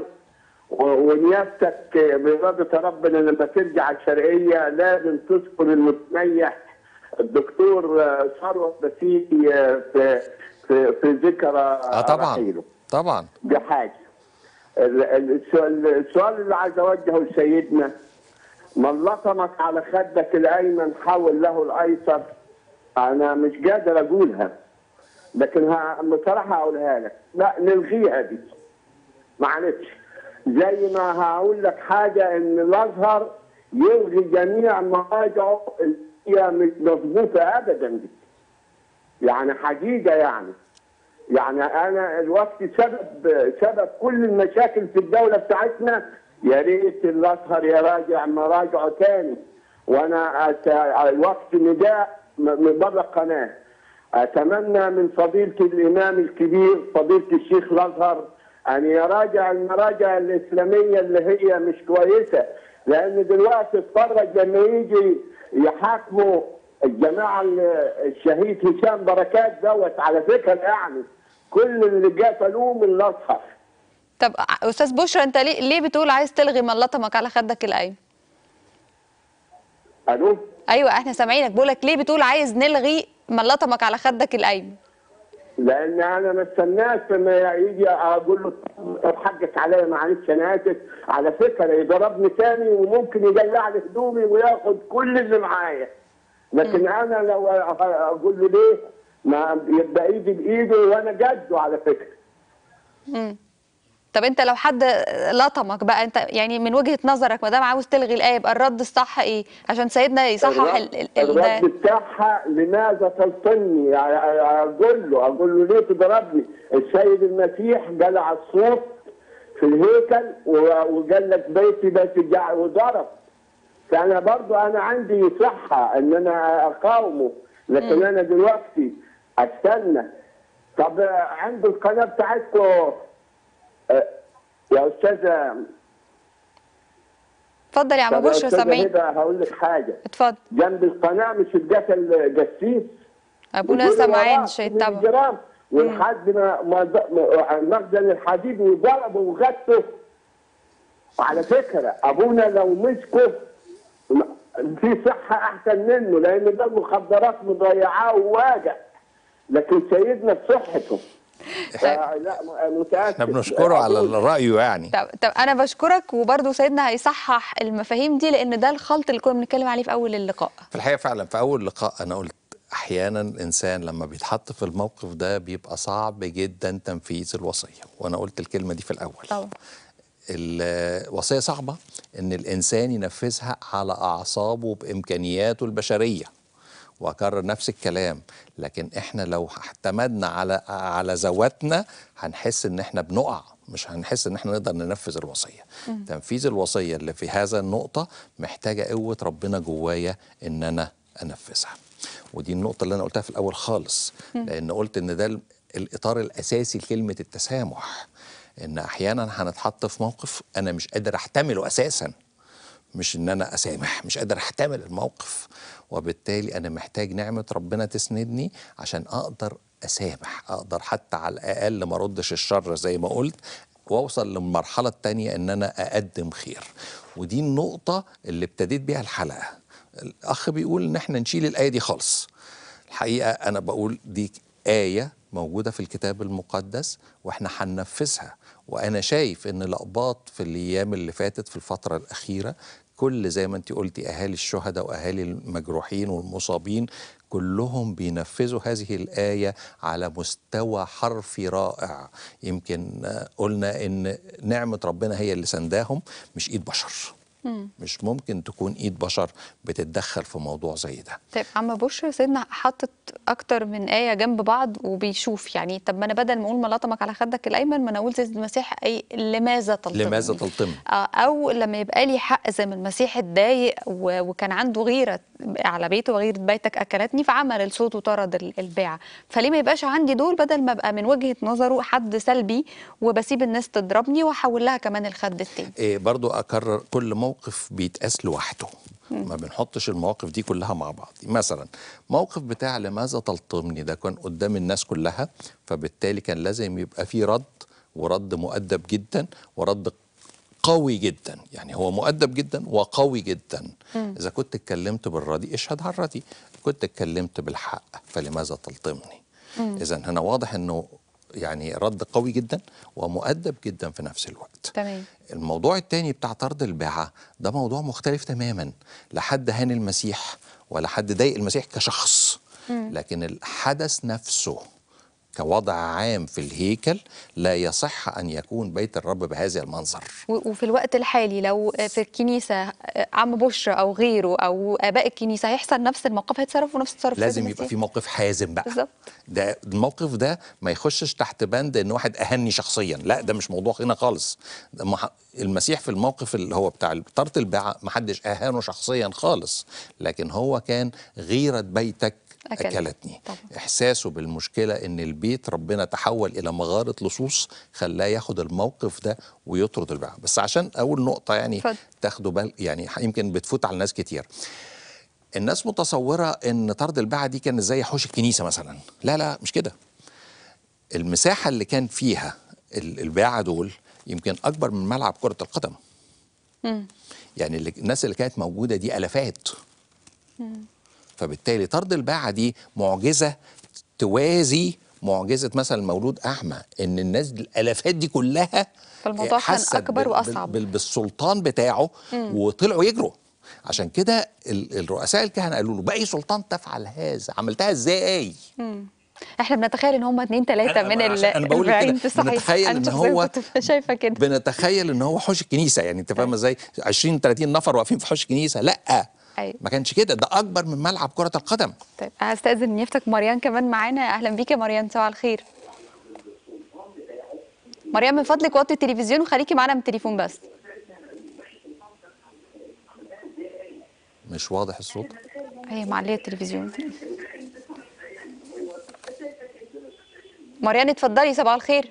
ونيافتك بإرادة ربنا لما ترجع الشرقية لازم تذكر المتنيح الدكتور ثروت بسيطي في في في ذكرى اه طبعا رحيله. طبعا دي حاجه ال- ال- السؤال السؤال اللي عايز اوجهه لسيدنا من لطمك على خدك الايمن حول له الايسر انا مش قادر اقولها لكن ه- بصراحه هقولها لك لا نلغيها دي معلش زي ما هقول لك حاجه ان الازهر يلغي جميع مراجعه اللي هي مش مظبوطه ابدا دي يعني حقيقه يعني يعني انا الوقت سبب سبب كل المشاكل في الدوله بتاعتنا يا ريت الازهر يراجع مراجعه تاني وانا أت... الوقت نداء م- من بره القناه اتمنى من فضيله الامام الكبير فضيله الشيخ الازهر ان يراجع المراجع الاسلاميه اللي هي مش كويسه لان دلوقتي اتفرج لما يجي يحاكموا الجماعه ال- الشهيد هشام بركات دوت على فكره يعني كل اللي قتلوه من الاصحر طب ع- استاذ بشرى انت ليه ليه بتقول عايز تلغي من لطمك على خدك الايمن الو ايوه احنا سامعينك بقولك ليه بتقول عايز نلغي من لطمك على خدك الايمن لان انا ما استناش لما يجي اقول له طب حقك عليا معلش انا اسف على فكره يضربني تاني وممكن يقلع لي هدومي وياخد كل اللي معايا لكن انا لو اقول له ليه ما يبقى ايدي بايده وانا جده على فكره طب انت لو حد لطمك بقى انت يعني من وجهة نظرك ما دام عاوز تلغي الآية يبقى الرد الصح ايه عشان سيدنا يصحح ال ال ال الرد ده بتاعها لماذا تلطمني يعني اقول له اقول له ليه تضربني السيد المسيح قلع الصوت في الهيكل و- وقال لك بيتي بيت الجع وضرب فانا برضو انا عندي صحه ان انا اقاومه لكن انا دلوقتي استنى طب عند القناه بتاعتكم آه، يا استاذه اتفضل يا عم طب يا بشرى أستاذة سامعين هبة هقول لك حاجه اتفضل جنب القناه مش القتل جسيس ابونا يقولوا سمعان وراه شيطان الجرام ولحد ما ما ما- مخزن الحديد وضربه وغته على فكره ابونا لو مسكه م- في صحه احسن منه لان ده المخدرات مضيعاه وواجع لكن سيدنا بصحته لا م- متاكد احنا بنشكره على أبونا- رأيه يعني طب طب انا بشكرك وبرضه سيدنا هيصحح المفاهيم دي لان ده الخلط اللي كنا بنتكلم عليه في اول اللقاء في الحقيقه فعلا في اول لقاء انا قلت احيانا الانسان لما بيتحط في الموقف ده بيبقى صعب جدا تنفيذ الوصيه وانا قلت الكلمه دي في الاول طبعا الوصيه صعبه ان الانسان ينفذها على اعصابه بامكانياته البشريه واكرر نفس الكلام لكن احنا لو اعتمدنا على على ذواتنا هنحس ان احنا بنقع مش هنحس ان احنا نقدر ننفذ الوصيه تنفيذ الوصيه اللي في هذا النقطه محتاجه قوه ربنا جوايا ان انا انفذها ودي النقطه اللي انا قلتها في الاول خالص لان قلت ان ده ال- الاطار الاساسي لكلمه التسامح ان احيانا هنتحط في موقف انا مش قادر احتمله اساسا مش ان انا اسامح مش قادر احتمل الموقف وبالتالي انا محتاج نعمه ربنا تسندني عشان اقدر اسامح اقدر حتى على الاقل ما اردش الشر زي ما قلت واوصل للمرحله الثانيه ان انا اقدم خير ودي النقطه اللي ابتديت بيها الحلقه الاخ بيقول ان احنا نشيل الايه دي خالص الحقيقه انا بقول دي ايه موجوده في الكتاب المقدس واحنا هننفذها وانا شايف ان الاقباط في الايام اللي فاتت في الفتره الاخيره كل زي ما انت قلتي اهالي الشهداء واهالي المجروحين والمصابين كلهم بينفذوا هذه الايه على مستوى حرفي رائع يمكن آه، قلنا ان نعمه ربنا هي اللي سنداهم مش ايد بشر مش ممكن تكون ايد بشر بتتدخل في موضوع زي ده طيب عم بشرى سيدنا حاطط اكتر من آية جنب بعض وبيشوف يعني طب ما انا بدل ما اقول ما لطمك على خدك الايمن ما انا اقول زي المسيح اي لماذا تلطمني لماذا تلطمني؟ آه، او لما يبقى لي حق زي ما المسيح اتضايق و- وكان عنده غيره على بيته وغيره بيتك اكلتني فعمل الصوت وطرد ال- البيعه فليه ما يبقاش عندي دول بدل ما ابقى من وجهه نظره حد سلبي وبسيب الناس تضربني واحول لها كمان الخد التاني إيه برضو أكرر كل موقف بيتقاس لوحده ما بنحطش المواقف دي كلها مع بعض مثلا موقف بتاع لماذا تلطمني ده كان قدام الناس كلها فبالتالي كان لازم يبقى في رد ورد مؤدب جدا ورد قوي جدا يعني هو مؤدب جدا وقوي جدا اذا كنت اتكلمت بالردي اشهد على الردي كنت اتكلمت بالحق فلماذا تلطمني اذا هنا واضح انه يعني رد قوي جدا ومؤدب جدا في نفس الوقت تمام الموضوع التاني بتاع طرد الباعة ده موضوع مختلف تماما لا حد هان المسيح ولا حد ضايق المسيح كشخص لكن الحدث نفسه كوضع عام في الهيكل لا يصح أن يكون بيت الرب بهذا المنظر و- وفي الوقت الحالي لو في الكنيسة عم بشرى أو غيره أو آباء الكنيسة هيحصل نفس الموقف هيتصرفوا نفس التصرف لازم سيدنا يبقى المسيح. في موقف حازم بقى بالظبط. ده الموقف ده ما يخشش تحت بند ان واحد اهني شخصيا لا ده مش موضوع هنا خالص ده مح- المسيح في الموقف اللي هو بتاع طرد الباعة ما حدش اهانه شخصيا خالص لكن هو كان غيرة بيتك أكلت. أكلتني طبعا. إحساسه بالمشكلة إن البيت ربنا تحول إلى مغارة لصوص خلاه ياخد الموقف ده ويطرد الباعة بس عشان أول نقطة يعني اتفضل. تاخدوا بال يعني يمكن بتفوت على ناس كتير الناس متصوره ان طرد الباعه دي كان زي حوش الكنيسه مثلا لا لا مش كده المساحه اللي كان فيها ال- الباعه دول يمكن اكبر من ملعب كره القدم يعني اللي الناس اللي كانت موجوده دي الافات فبالتالي طرد الباعه دي معجزه توازي معجزه مثلا المولود اعمى ان الناس الالافات دي كلها فالموضوع كان حست أكبر بال- وأصعب. بال- بالسلطان بتاعه وطلعوا يجروا عشان كده ال- الرؤساء الكهنه قالوا له باي سلطان تفعل هذا عملتها ازاي احنا بنتخيل ان هم اتنين تلاته أنا- من أنا ال عشان أنا بقول لك كده، البعين تصحيح بنتخيل انا إن شخصيا هو- كنت شايفه كده بنتخيل ان هو حوش الكنيسه يعني انت فاهمه ازاي 20 30 نفر واقفين في حوش الكنيسه لا أيوة. ما كانش كده ده اكبر من ملعب كره القدم طيب هستأذن نيفتك مريان كمان معانا اهلا بيك يا مريان صباح الخير مريم من فضلك وطي التلفزيون وخليكي معانا من التليفون بس مش واضح الصوت هي معليه التلفزيون مريان اتفضلي صباح الخير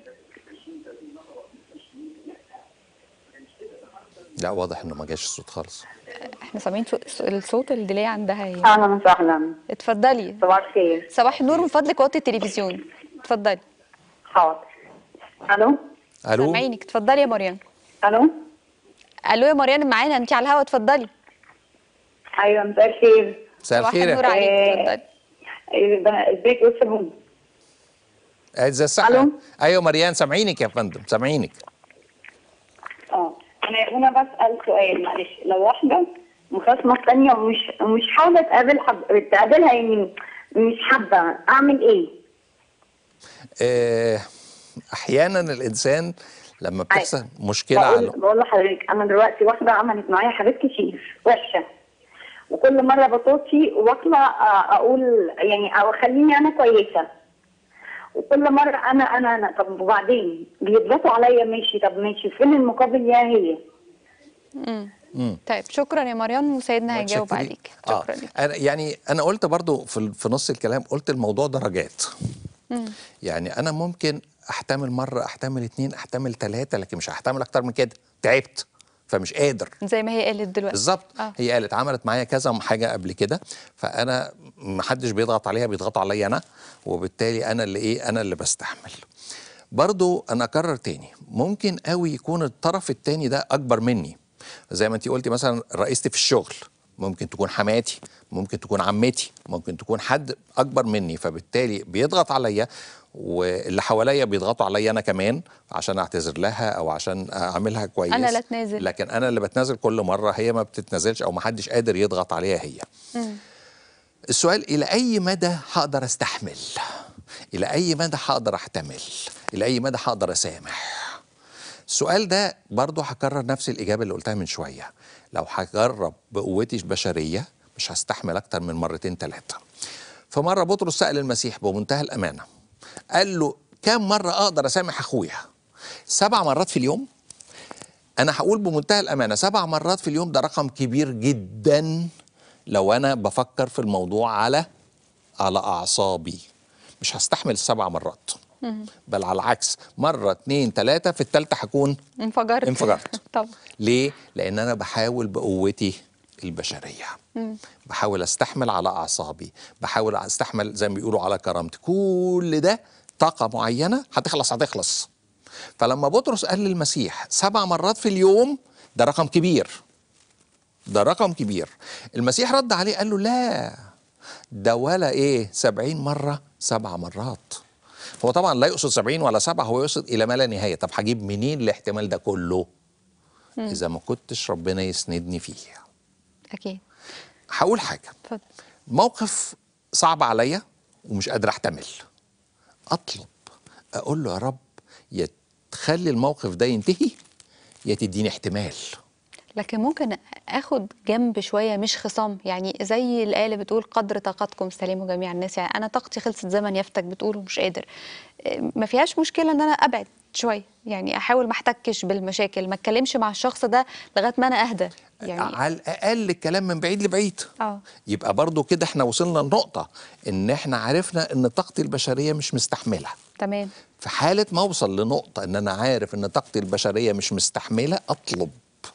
لا واضح انه ما جاش الصوت خالص احنا سامعين صو- الصوت الديلي عندها هي اهلا وسهلا اتفضلي صباح الخير صباح النور من فضلك وطي التلفزيون اتفضلي حاضر الو الو سامعينك اتفضلي يا مريم الو الو يا مريم معانا انت على الهوا اتفضلي ايوه مساء الخير مساء صباح الخير النور يا- عليك إيه. اتفضلي إيه ده- ازيك يا استاذ هند؟ آه، زي الصحة ألو؟ ايوه مريان سامعينك يا فندم سامعينك اه انا هنا بسال سؤال معلش لو واحده مخاصمه الثانيه ومش مش حابه تقابل حب... تقابلها يعني مش حابه اعمل ايه؟ آه، احيانا الانسان لما بتحصل مشكله بقول, على بقول لحضرتك انا دلوقتي واحده عملت معايا حاجات كتير وحشه وكل مره بطوطي واطلع آه، اقول يعني او خليني انا كويسه وكل مره انا انا انا طب وبعدين بيضغطوا عليا ماشي طب ماشي فين المقابل يا هي؟ طيب شكرا يا مريم وسيدنا هيجاوب متشكرين. عليك آه. شكرا لك أنا يعني انا قلت برضو في في نص الكلام قلت الموضوع درجات يعني انا ممكن احتمل مره احتمل اتنين احتمل ثلاثه لكن مش هحتمل اكتر من كده تعبت فمش قادر زي ما هي قالت دلوقتي بالظبط آه. هي قالت عملت معايا كذا حاجه قبل كده فانا ما حدش بيضغط عليها بيضغطوا عليا انا وبالتالي انا اللي ايه انا اللي بستحمل برضو انا اكرر تاني ممكن قوي يكون الطرف التاني ده اكبر مني زي ما انت قلتي مثلا رئيستي في الشغل ممكن تكون حماتي ممكن تكون عمتي ممكن تكون حد اكبر مني فبالتالي بيضغط عليا واللي حواليا بيضغطوا عليا انا كمان عشان اعتذر لها او عشان اعملها كويس أنا لا أتنازل. لكن انا اللي بتنازل كل مره هي ما بتتنازلش او ما حدش قادر يضغط عليها هي السؤال الى اي مدى هقدر استحمل الى اي مدى هقدر احتمل الى اي مدى هقدر اسامح السؤال ده برضه هكرر نفس الاجابه اللي قلتها من شويه لو هجرب بقوتي البشريه مش هستحمل اكتر من مرتين ثلاثه فمره بطرس سال المسيح بمنتهى الامانه قال له كم مره اقدر اسامح اخويا سبع مرات في اليوم انا هقول بمنتهى الامانه سبع مرات في اليوم ده رقم كبير جدا لو انا بفكر في الموضوع على على اعصابي مش هستحمل السبع مرات بل على العكس مره اتنين تلاته في التالته هكون انفجرت انفجرت. طب ليه؟ لأن أنا بحاول بقوتي البشرية بحاول أستحمل على أعصابي بحاول أستحمل زي ما بيقولوا على كرامتي كل ده طاقة معينة هتخلص هتخلص فلما بطرس قال للمسيح سبع مرات في اليوم ده رقم كبير ده رقم كبير المسيح رد عليه قال له لا ده ولا ايه سبعين مرة سبع مرات هو طبعا لا يقصد سبعين ولا سبعة هو يقصد إلى ما لا نهاية طب هجيب منين الاحتمال ده كله إذا ما كنتش ربنا يسندني فيه اكيد هقول حاجة اتفضل موقف صعب عليا ومش قادر احتمل اطلب اقول له يا رب يا تخلي الموقف ده ينتهي يا تديني احتمال لكن ممكن اخد جنب شويه مش خصام يعني زي الايه اللي بتقول قدر طاقتكم سلموا جميع الناس يعني انا طاقتي خلصت زمن يفتك بتقول ومش قادر إيه، ما فيهاش مشكله ان انا ابعد شويه يعني احاول ما احتكش بالمشاكل ما اتكلمش مع الشخص ده لغايه ما انا اهدى يعني على الاقل الكلام من بعيد لبعيد اه يبقى برضو كده احنا وصلنا لنقطة ان احنا عرفنا ان طاقتي البشرية مش مستحملة تمام في حالة ما اوصل لنقطة ان انا عارف ان طاقتي البشرية مش مستحملة اطلب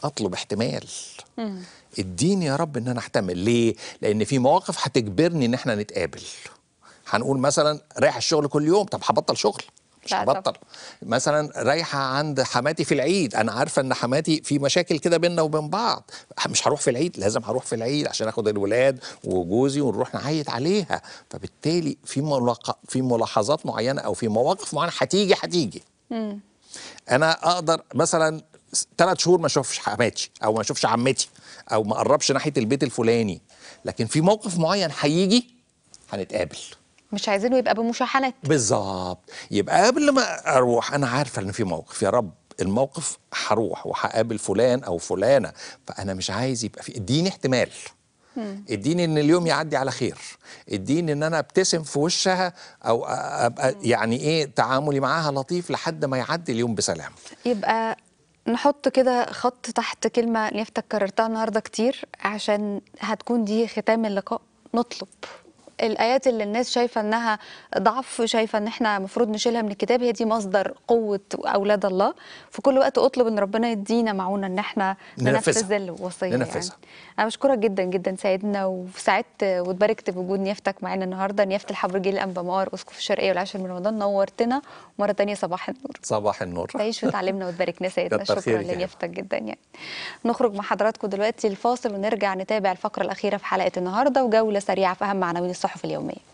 اطلب احتمال اديني يا رب ان انا احتمل ليه لان في مواقف هتجبرني ان احنا نتقابل هنقول مثلا رايح الشغل كل يوم طب هبطل شغل مش لا طبعا. هبطل مثلا رايحه عند حماتي في العيد انا عارفه ان حماتي في مشاكل كده بيننا وبين بعض مش هروح في العيد لازم هروح في العيد عشان اخد الولاد وجوزي ونروح نعيد عليها فبالتالي في ملاق... في ملاحظات معينه او في مواقف معينه هتيجي هتيجي انا اقدر مثلا ثلاث شهور ما اشوفش حماتي او ما اشوفش عمتي او ما اقربش ناحيه البيت الفلاني لكن في موقف معين هيجي هنتقابل مش عايزينه يبقى بمشاحنات بالظبط يبقى قبل ما اروح انا عارفه ان في موقف يا رب الموقف هروح وهقابل فلان او فلانه فانا مش عايز يبقى في اديني احتمال اديني ان اليوم يعدي على خير اديني ان انا ابتسم في وشها او ابقى يعني ايه تعاملي معاها لطيف لحد ما يعدي اليوم بسلام يبقى نحط كده خط تحت كلمة نفتك كررتها النهاردة كتير عشان هتكون دي ختام اللقاء نطلب الآيات اللي الناس شايفة إنها ضعف شايفة إن إحنا المفروض نشيلها من الكتاب هي دي مصدر قوة أولاد الله في كل وقت أطلب إن ربنا يدينا معونة إن إحنا ننفذها. ننفذ الوصية يعني. ننفذها. أنا بشكرك جدا جدا سيدنا وسعدت واتباركت بوجود نيافتك معانا النهاردة نيافة الحبر جيل الأنبا مار أسقف الشرقية والعاشر من رمضان نورتنا مرة تانية صباح النور صباح النور تعيش وتعلمنا وتباركنا سيدنا كتر شكرا خيرك يا لنيافتك جدا يعني نخرج مع حضراتكم دلوقتي الفاصل ونرجع نتابع الفقرة الأخيرة في حلقة النهاردة وجولة سريعة في أهم عناوين الصحف اليومية